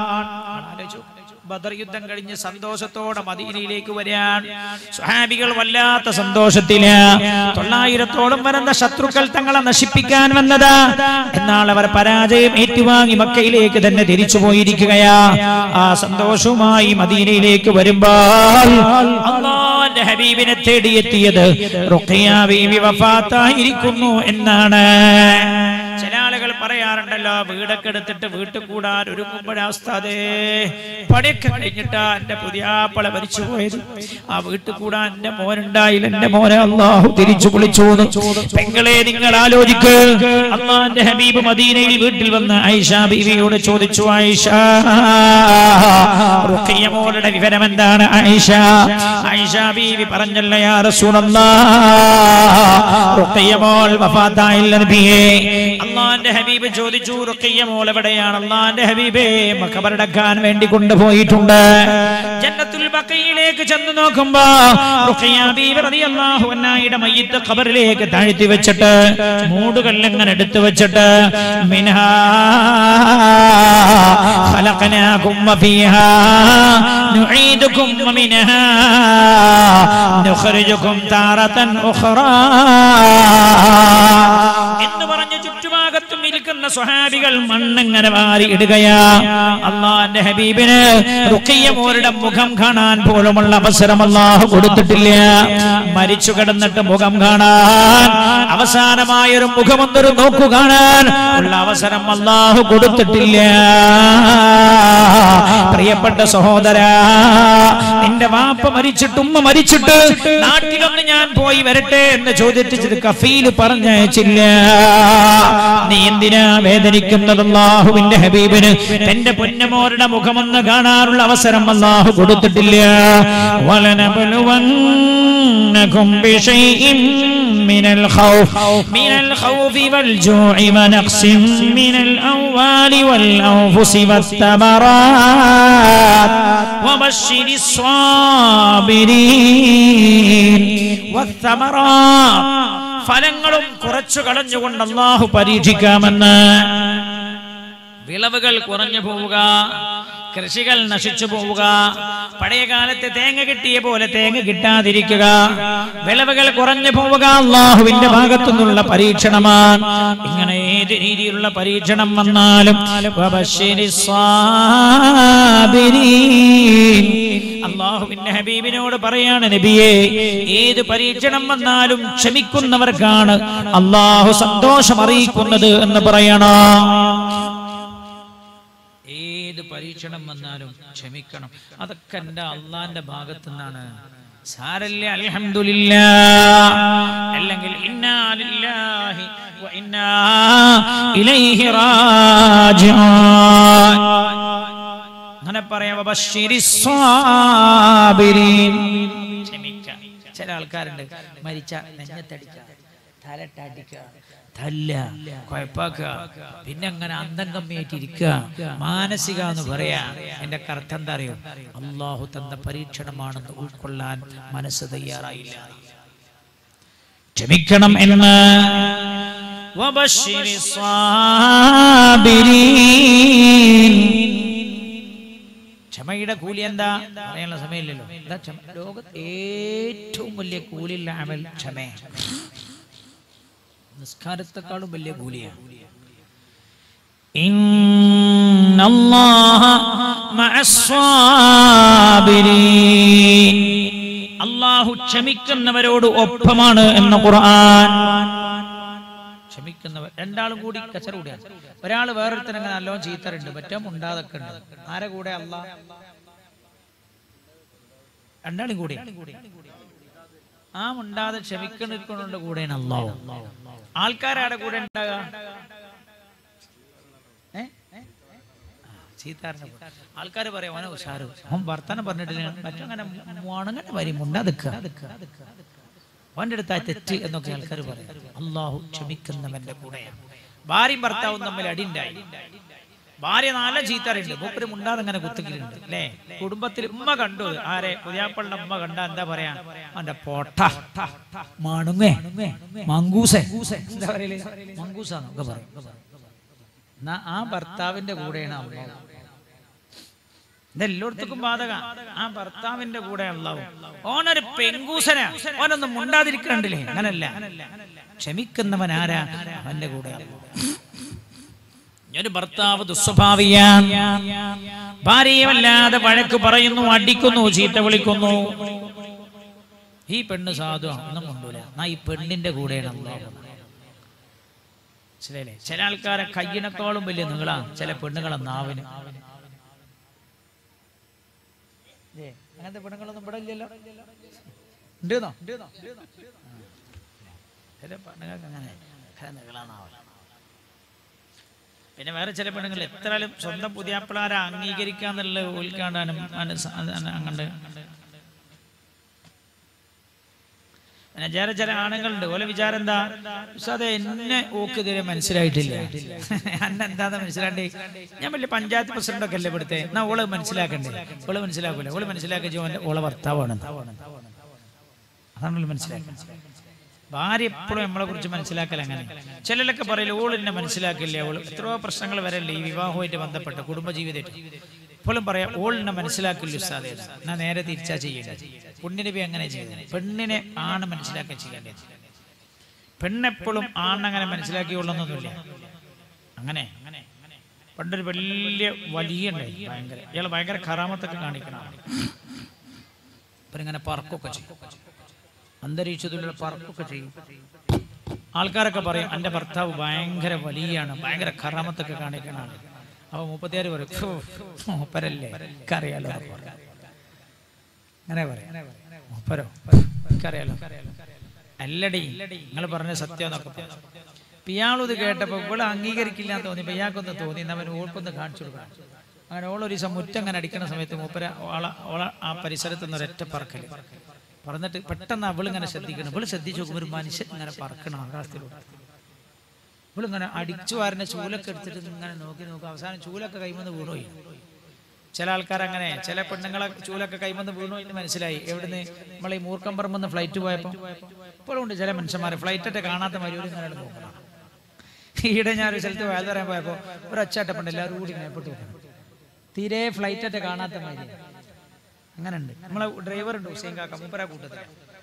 ബദർ യുദ്ധം കഴിഞ്ഞ് സന്തോഷത്തോടെ മദീനയിലേക്ക് വരാൻ സ്വഹാബികൾ വല്ലാത്ത സന്തോഷത്തില് തൊള്ളായിരത്തോളം വരുന്ന ശത്രുക്കൾ തങ്ങളെ നശിപ്പിക്കാൻ വന്നതാ എന്നാൽ അവർ പരാജയം ഏറ്റുവാങ്ങി മക്കയിലേക്ക് തന്നെ തിരിച്ചു പോയിരിക്കുകയാ ആ സന്തോഷവുമായി മദീനയിലേക്ക് വരുമ്പോൾ അള്ളാന്റെ ഹബീബിനെ തേടിയെത്തിയത് റുഖിയ ബീവി വഫാത്തായിരിക്കുന്നു എന്നാണ് ചില ആളുകൾ പറയാറുണ്ടല്ലോ വീടൊക്കെ എടുത്തിട്ട് വീട്ടിൽ കൂടാൻ ഒരുങ്ങുമ്പോഴാസ്താദേ പണിയൊക്കെ കഴിഞ്ഞിട്ടാ എന്റെ പുതിയാപ്പള മരിച്ചു പോയത് ആ വീട്ടിൽ കൂടാൻ എന്റെ മോനുണ്ടായില്ല എന്റെ മോനെ അള്ളാഹു തിരിച്ചു വിളിച്ചു പെങ്ങളെ നിങ്ങൾ ആലോചിക്ക് അള്ളാന്റെ ഹബീബ് മദീനയിൽ വീട്ടിൽ വന്ന് ഐഷ ബീവിയോട് ചോദിച്ചു ഐഷ റുഖിയ മോളുടെ വിവരം എന്താണ് ഐഷ ഐഷ ബീവി പറഞ്ഞല്ല യാ റസൂലല്ലാഹ് റുഖിയ മോൾ വഫാത്തായില്ല നബിയേ അള്ളാന്റെ ഹബീബ് ചോദിച്ചു റുഖിയ മോൾ എവിടെയാണ് അള്ളാന്റെ ഹബീബേ മക്കബറടക്കാൻ വേണ്ടി കൊണ്ടുപോയിട്ടുണ്ട് ജന്നത്തുൽ ബഖയിലേക്ക് ചെന്ന് നോക്കുമ്പോ റുഖിയ ബീവി റളിയല്ലാഹു അൻഹയുടെ മയ്യിത്ത് ഖബറിലേക്ക് താഴ്ത്തി വെച്ചിട്ട് മൂടുകല്ലെങ്ങനെ എടുത്തു വെച്ചിട്ട് മിൻഹാ خلقناكم وفيها نعيدكم ومنها نخرجكم تارة أخرى എന്ന് പറഞ്ഞ് ചുറ്റുഭാഗത്തും ഇരിക്കുന്ന സ്വഹാബികൾ മണ്ണിങ്ങനെ വാരി ഇടുകയാ അള്ളാന്റെ ഹബീബിന് റുഖിയ മോരുടെ മുഖം കാണാൻ പോലുമുള്ള അവസരം അള്ളാഹു കൊടുത്തിട്ടില്ല മരിച്ചു കിടന്നിട്ട് മുഖം കാണാൻ അവസാനമായൊരു മുഖമൊന്നൊരു നോക്കു കാണാൻ ഉള്ള അവസരം അള്ളാഹു കൊടുത്തിട്ടില്ല പ്രിയപ്പെട്ട സഹോദര നിന്റെ വാപ്പ മരിച്ചിട്ട് ഉമ്മ മരിച്ചിട്ട് നാട്ടിലൊന്ന് ഞാൻ പോയി വരട്ടെ എന്ന് ചോദിച്ചത് കഫീല് പറഞ്ഞയച്ചില്ല നീ എന്തിനാ വേദനിക്കുന്നത് അള്ളാഹുവിന്റെ ഹബീബിന് തന്റെ പൊന്നമോരുടെ മുഖമൊന്ന് കാണാനുള്ള അവസരം അള്ളാഹു കൊടുത്തിട്ടില്ല ولنبلونكم بشيء من الخوف من الخوف والجوع ونقص من الأموال والأنفس والثمرات وبشر الصابرين والثمرات ഫലങ്ങളും കുറച്ചു കളഞ്ഞുകൊണ്ട് അള്ളാഹു പരീക്ഷിക്കാമെന്ന് വിളവുകൾ കുറഞ്ഞു പോവുക കൃഷികൾ നശിച്ചു പോവുക പഴയ കാലത്ത് തേങ്ങ കിട്ടിയ പോലെ തേങ്ങ കിട്ടാതിരിക്കുക വിളവുകൾ കുറഞ്ഞു പോവുക അള്ളാഹുവിന്റെ ഭാഗത്തു നിന്നുള്ള പരീക്ഷണമാണ് ഇങ്ങനെ ഏത് രീതിയിലുള്ള പരീക്ഷണം വന്നാലും വബശ്ശിരി സ്വാബിരീൻ. അള്ളാഹുവിന്റെ ഹബീബിനോട് പറയാണ് നബിയെ ഏത് പരീക്ഷണം വന്നാലും ക്ഷമിക്കുന്നവർക്കാണ് അള്ളാഹു സന്തോഷം അറിയിക്കുന്നത് എന്ന് പറയണോ ഏത് പരീക്ഷണം വന്നാലും ക്ഷമിക്കണം അതൊക്കെ എന്റെ അള്ളാന്റെ ഭാഗത്തു നിന്നാണ് സാരല്ല അൽഹംദുലില്ല അല്ലെങ്കിൽ ഇന്നാ ലില്ലാഹി വ ഇന്നാ ഇലൈഹി റാജിഊൻ അങ്ങനെ പറയാം വബശ്ശിരി സ്വാബിരീൻ ക്ഷമിക്കുക ചില ആൾക്കാരുണ്ട് മരിച്ച നെഞ്ഞത്തടിക്കുക തലട്ടടിക്കുക തല്ല കുഴപ്പാക്കുക പിന്നെ അങ്ങനെ അന്തം കമ്മിയായിട്ടിരിക്കുക മാനസിക എന്ന് പറയാ എന്റെ അർത്ഥം എന്താ അറിയോ അള്ളാഹു തന്ന പരീക്ഷണമാണെന്ന് ഉൾക്കൊള്ളാൻ മനസ്സ് തയ്യാറായില്ല ക്ഷമിക്കണം എന്ന് വബശ്ശിരി സ്വാബിരീൻ. ക്ഷമയുടെ കൂലി എന്താ പറയാനുള്ള സമയമില്ലല്ലോ എന്താ ക്ഷമ ലോകത്ത് ഏറ്റവും വലിയ കൂലിയുള്ള അമൽ ക്ഷമ നിസ്കാരത്തെക്കാളും വലിയ കൂലിയാണ് إن الله مع الصابرين അള്ളാഹു ക്ഷമിക്കുന്നവരോട് ഒപ്പമാണ് എന്ന ഖുർആൻ ക്ഷമിക്കുന്നവർ രണ്ടാളും കൂടി കച്ചറ കൂടിയാണ് ഒരാൾ വേറൊരുത്തനങ്ങനെ നല്ലോണം ചീത്തറുണ്ട് മറ്റോ ഉണ്ടാതൊക്കെ ഉണ്ട് ആരെ കൂടെ അല്ല രണ്ടാളും കൂടി ആ മുണ്ടാതെ ക്ഷമിക്കുന്നവരുടെ കൂടെയാണ് അള്ളാഹു ആൾക്കാരാടെ കൂടെ ഉണ്ടാകുക ഏ? ചീത്താറിനെ ആൾക്കാർ പറയാം ഓനെ ഉഷാറ് അവൻ വർത്താനം പറഞ്ഞിട്ടില്ല മറ്റങ്ങനെ മുണങ്ങനെ വരി മുണ്ടാതിക്കുക അവന്റെ അടുത്ത് ആ തെറ്റ് എന്നൊക്കെ ആൾക്കാർ പറയും അള്ളാഹു ക്ഷമിക്കുന്നവന്റെ കൂടെയാണ് ഭാര്യയും ഭർത്താവും തമ്മിൽ അടിണ്ടായി ഭാര്യ നല്ല ചീത്തറിയുണ്ട് മൂപ്പര് മുണ്ടാതെ ഇങ്ങനെ കുത്തിക്കലുണ്ട് അല്ലേ കുടുംബത്തിൽ ഉമ്മ കണ്ടു അത്. ആരെ പുതിയാപ്പളുടെ ഉമ്മ കണ്ട എന്താ പറയാ അവന്റെ പൊട്ട മണുങ്ങേ മങ്കൂസേ എന്താ പറയല് മങ്കൂസാന്നൊക്കെ പറയും എന്നാ ആ ഭർത്താവിന്റെ കൂടെയാണ് അള്ളാഹു ഇതെല്ലായിടത്തും ബാധക ആ ഭർത്താവിന്റെ കൂടെ അള്ളാഹു ഓനൊരു പെങ്കൂസന ഓനൊന്നും മുണ്ടാതിരിക്കണ്ടില്ലേ അങ്ങനല്ല ക്ഷമിക്കുന്നവൻ ആരാ അവന്റെ കൂടെ അല്ലാഹു. ഒരു ഭർത്താവ് ദുസ്വഭാവിയാണ് ഭാര്യയെ വല്ലാതെ വഴക്ക് പറയുന്നു അടിക്കുന്നു ചീത്ത വിളിക്കുന്നു ഈ പെണ്ണ് സാധു ഒന്നും കൊണ്ടൂല എന്നാ ഈ പെണ്ണിന്റെ കൂടെയാണ് അള്ളാഹു മനസ്സിലായില്ലേ ചില ആൾക്കാരെ കയ്യിനേക്കാളും വലിയ നീളാ ചില പെണ്ണുങ്ങളെ നാവിന് ഏ, അങ്ങനത്തെ പെണ്ണുങ്ങളൊന്നും ഇവിടെ ഇല്ലല്ലോ ഉണ്ടെന്നോ ചില പെണ്ണുങ്ങൾക്ക് അങ്ങനെ അങ്ങനെ നീളാന്നാവില്ല പിന്നെ വേറെ ചില പെണ്ണുങ്ങൾ എത്രയാലും സ്വന്തം പുതിയാപ്പിളാരെ അംഗീകരിക്കാന്നുള്ള ഉൾക്കാണ്ടാനും അങ്ങണ്ട് പിന്നെ ചില ചില ആണുങ്ങളുണ്ട് ഓലെ വിചാരം എന്താ ഉസ്താദെ എന്നെ ഓക്ക് ഇതുവരെ മനസ്സിലായിട്ടില്ല അന്ന എന്താന്ന് മനസ്സിലാണ്ടേ ഞാൻ വലിയ പഞ്ചായത്ത് പ്രസിഡന്റ് ഒക്കെ അല്ലേ ഇവിടുത്തെ എന്നാ ഓള് മനസ്സിലാക്കണ്ടേ ഓള് മനസ്സിലാക്കൂല ഓള് മനസ്സിലാക്കിയ ഓന്റെ ഓളെ ഭർത്താവാണ് അതാണല്ലോ മനസ്സിലാക്കുന്നത് ഭാര്യ എപ്പോഴും നമ്മളെ കുറിച്ച് മനസ്സിലാക്കൽ അങ്ങനെ ചിലരൊക്കെ പറയില്ല ഓൾ എന്നെ മനസ്സിലാക്കില്ല ഓൾ എത്രയോ പ്രശ്നങ്ങൾ വരല്ലേ ഈ വിവാഹവുമായിട്ട് ബന്ധപ്പെട്ട് കുടുംബജീവിതമായിട്ട് ഇപ്പോഴും പറയാം ഓൾ എന്നെ മനസ്സിലാക്കില്ല ഉസ്താദേ എന്നാ നേരെ തിരിച്ചാ ചെയ്യേണ്ടത് പെണ്ണിനെ പോയി അങ്ങനെ ചെയ്യുന്നത് പെണ്ണിനെ ആണ് മനസ്സിലാക്കി ചെയ്യേണ്ടത് പെണ്ണെപ്പോഴും ആണങ്ങനെ മനസ്സിലാക്കിയുള്ളൊന്നുമില്ല അങ്ങനെ പണ്ടൊരു വലിയ വലിയ ഉണ്ടായി ഭയങ്കര ഇയാൾ ഭയങ്കര ഖറാമത്തൊക്കെ കാണിക്കണം ഇപ്പം ഇങ്ങനെ പറക്കൊക്കെ ചെയ്യും അന്തരീക്ഷത്തിലുള്ള പറക്കൊക്കെ ചെയ്യും ആൾക്കാരൊക്കെ പറയും എൻ്റെ ഭർത്താവ് ഭയങ്കര വലിയാണ് ഭയങ്കര ഖറാമത്തൊക്കെ കാണിക്കണാണ് അപ്പൊ മുപ്പത്തിയാറ് പറയും "ഫു, മൂപ്പരല്ലേ എനിക്കറിയാലോ എന്നൊക്കെ പറയും. അങ്ങനെ പറയാം മൂപ്പരോ എനിക്കറിയാലോ അല്ലടി നിങ്ങൾ പറഞ്ഞ സത്യം എന്നൊക്കെ പറഞ്ഞു അപ്പൊ ഇയാളിത് കേട്ടപ്പോ ഇവിടെ അംഗീകരിക്കില്ല എന്ന് തോന്നി ഇയാൾക്കൊന്ന് തോന്നി എന്നാ അവൻ ഓൾക്കൊന്ന് കാണിച്ചു കൊടുക്കണം അങ്ങനെ ഓളൊരു ദിവസം മുറ്റങ്ങനെ അടിക്കുന്ന സമയത്ത് മൂപ്പര ഓള ഓള ആ പരിസരത്ത് നിന്ന് ഒരൊറ്റ പറക്കല് പറഞ്ഞിട്ട് പെട്ടെന്ന് അവളിങ്ങനെ ശ്രദ്ധിക്കണം ഇവള് ശ്രദ്ധിച്ചു നോക്കുമ്പോൾ ഒരു മനുഷ്യൻ ഇങ്ങനെ പറക്കണം ആകാശത്തിലൂടെ ഇവളിങ്ങനെ അടിച്ചു വാരുന്ന ചൂലൊക്കെ എടുത്തിട്ട് ഇങ്ങനെ നോക്കി നോക്കും അവസാനം ചൂലൊക്കെ കൈമന്ന് വീണുപോയി ചില ആൾക്കാർ അങ്ങനെ ചില പെണ്ണുങ്ങളെ ചൂലൊക്കെ കൈമന്ന് വീണു എന്ന് മനസ്സിലായി എവിടുന്ന് നമ്മൾ ഈ മൂർക്കം പറമ്പെന്ന് ഫ്ലൈറ്റ് പോയപ്പോൾ ഇപ്പോഴും ഉണ്ട് ചില മനുഷ്യന്മാർ ഫ്ലൈറ്റൊക്കെ കാണാത്ത മരുവിൽ ഇങ്ങനെ നോക്കണം ഈയിടെ ഞാൻ ഒരു സ്ഥലത്ത് വയൽ തരാൻ പോയപ്പോൾ ഒരു ഒച്ചാട്ടപ്പുണ്ട് എല്ലാവരും കൂടി മേപ്പെട്ട് നോക്കണം തീരെ ഫ്ലൈറ്റൊക്കെ കാണാത്ത മാതിരി അങ്ങനെ ഉണ്ട് നമ്മളെ ഡ്രൈവർ ഉണ്ട് ഹുസൈൻ കാക്ക മൂപ്പര കൂട്ടത്തിൽ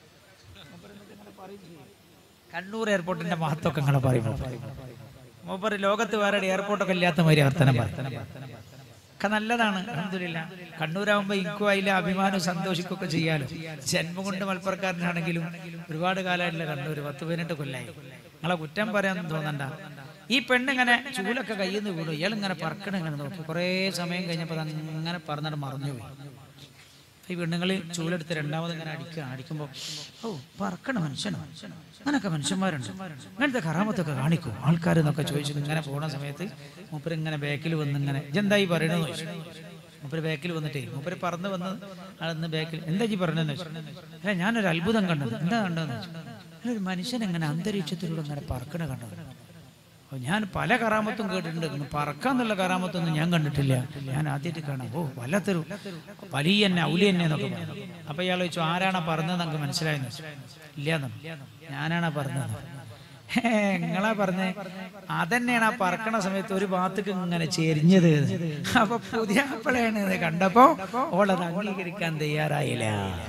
കണ്ണൂർ എയർപോർട്ടിന്റെ മഹത്വമൊക്കെ നിങ്ങളെ പറയും മൂപ്പർ ലോകത്ത് വേറെ എയർപോർട്ടൊക്കെ ഇല്ലാത്ത മാതിരി വർത്തനം പറയും ഒക്കെ നല്ലതാണ് അലഹമില്ല കണ്ണൂരാകുമ്പോ ഇൻക്കും അതിലെ അഭിമാനം സന്തോഷിക്കുകയൊക്കെ ചെയ്യാലോ ജന്മം കൊണ്ട് മലപ്പുറക്കാരനാണെങ്കിലും ഒരുപാട് കാലമായിട്ടില്ല കണ്ണൂർ പത്ത് പതിനെട്ട് കൊല്ലായി നിങ്ങളെ കുറ്റം പറയാൻ തോന്നണ്ട ഈ പെണ്ണിങ്ങനെ ചൂലൊക്കെ കയ്യിൽ നിന്ന് വീണു ഇയാൾ ഇങ്ങനെ പറക്കണം ഇങ്ങനെ നോക്കി കുറേ സമയം കഴിഞ്ഞപ്പോൾ അത് അങ്ങനെ പറഞ്ഞിട്ട് മറന്നുപോയി ഈ പെണ്ണുങ്ങൾ ചൂലെടുത്ത് രണ്ടാമത് ഇങ്ങനെ അടിക്കുക അടിക്കുമ്പോൾ ഓ പറക്കണ മനുഷ്യനോ അങ്ങനൊക്കെ മനുഷ്യന്മാരുണ്ട് ഇങ്ങനത്തെ കറാമത്തൊക്കെ കാണിക്കും ആൾക്കാർ എന്നൊക്കെ ചോദിച്ചു ഇങ്ങനെ പോണ സമയത്ത് മൂപ്പര് ഇങ്ങനെ ബാക്കിൽ വന്ന് ഇങ്ങനെ ഇതെന്തായി പറയണെന്ന് ചോദിച്ചു മൂപ്പര് ബാക്കിൽ വന്നിട്ടേ മൂപ്പര് പറന്ന് വന്ന് അന്ന് ബാക്കിൽ എന്താ ഈ പറഞ്ഞതെന്ന് ചോദിച്ചു അല്ല ഞാനൊരു അത്ഭുതം കണ്ടത് എന്താ കണ്ടതെന്ന് ചോദിച്ചു "അല്ല, ഒരു മനുഷ്യൻ എങ്ങനെ അന്തരീക്ഷത്തിലൂടെ ഇങ്ങനെ പറക്കണ കണ്ടത് അപ്പൊ ഞാൻ പല കറാമത്തും കേട്ടിട്ടുണ്ട് ഇങ്ങനെ പറക്കാന്നുള്ള കറാമത്തൊന്നും ഞാൻ കണ്ടിട്ടില്ല ഞാൻ ആദ്യമായിട്ട് കാണാം ഓ വല്ലാത്തൊരു വലിയ തന്നെ ഔലി തന്നെ എന്നൊക്കെ പറഞ്ഞു അപ്പൊ ഇയാൾ ചോദിച്ചു ആരാണ് പറഞ്ഞത് നമുക്ക് മനസ്സിലായെന്ന് ഇല്ലാന്ന് ഞാനാണ് പറഞ്ഞത് "ഹേ, നിങ്ങളാ പറഞ്ഞേ അതന്നെയാണ് ആ പറക്കണ സമയത്ത് ഒരു ഭാഗത്തേക്ക് ഇങ്ങനെ ചെരിഞ്ഞത് അപ്പൊ പുതിയ ആപ്പിളാണ് ഇത് കണ്ടപ്പോ ഓളത് അംഗീകരിക്കാൻ തയ്യാറായില്ല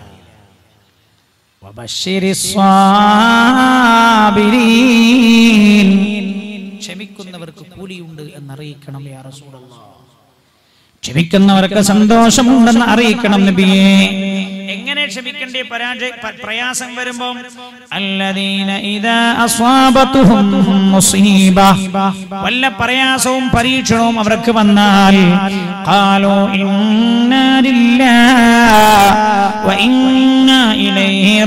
وبشر الصابرين ക്ഷമിക്കുന്നവർക്ക് കൂലിയുണ്ട് എന്നറിയിക്കണം യാ റസൂലല്ലാഹ് ക്ഷമിക്കുന്നവർക്ക് സന്തോഷമുണ്ടെന്ന് അറിയിക്കണം നബിയെ എങ്ങനെ ക്ഷമിക്കണ്ടേ പരാജയ പ- പ്രയാസം വരുമ്പോ അല്ലദീന ഇദാ അസ്വാബതുഹും മുസീബ വല്ല പ്രയാസവും പരീക്ഷണവും അവർക്ക് വന്നാൽ ഖാലു ഇന്നാ ലില്ലാഹി വ ഇന്നാ ഇലൈഹി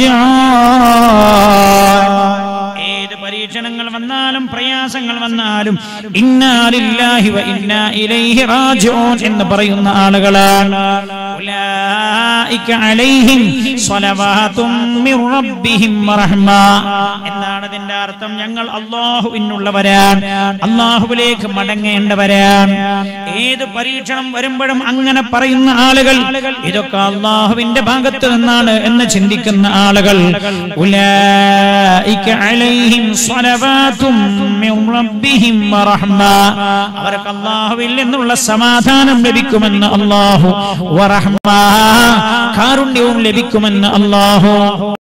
റാജിഊൻ ഏത് പരീക്ഷണങ്ങൾ വന്നാലും പ്രയാസങ്ങൾ വന്നാലും ഇന്നാലില്ലാഹി വ ഇന്നാ ഇലൈഹി റാജിഊൻ എന്ന് പറയുന്ന ആളുകളാണ് ഉലായിക ഉലൈക അലൈഹിം സ്വലവാതും മിർ റബ്ബിഹിം വറഹ്മ എന്നാണ് ഇതിന്റെ അർത്ഥം ഞങ്ങൾ അള്ളാഹുവിനുള്ളവരാണ് അള്ളാഹുവിലേക്ക് മടങ്ങേണ്ടവരാണ് ഏത് പരീക്ഷണം വരുമ്പോഴും അങ്ങനെ പറയുന്ന ആളുകൾ ഇതൊക്കെ അള്ളാഹുവിന്റെ ഭാഗത്ത് നിന്നാണ് എന്ന് ചിന്തിക്കുന്ന ആളുകൾ ഉലൈക അലൈഹിം സ്വലവാതും മിർ റബ്ബിഹിം വറഹ്മ അവർക്ക് അള്ളാഹുവിൽ നിന്നുള്ള സമാധാനം ലഭിക്കുമെന്ന് അള്ളാഹു വറഹ്മ കാരുണ്യവും ലഭിക്കുമെന്ന് അള്ളാഹു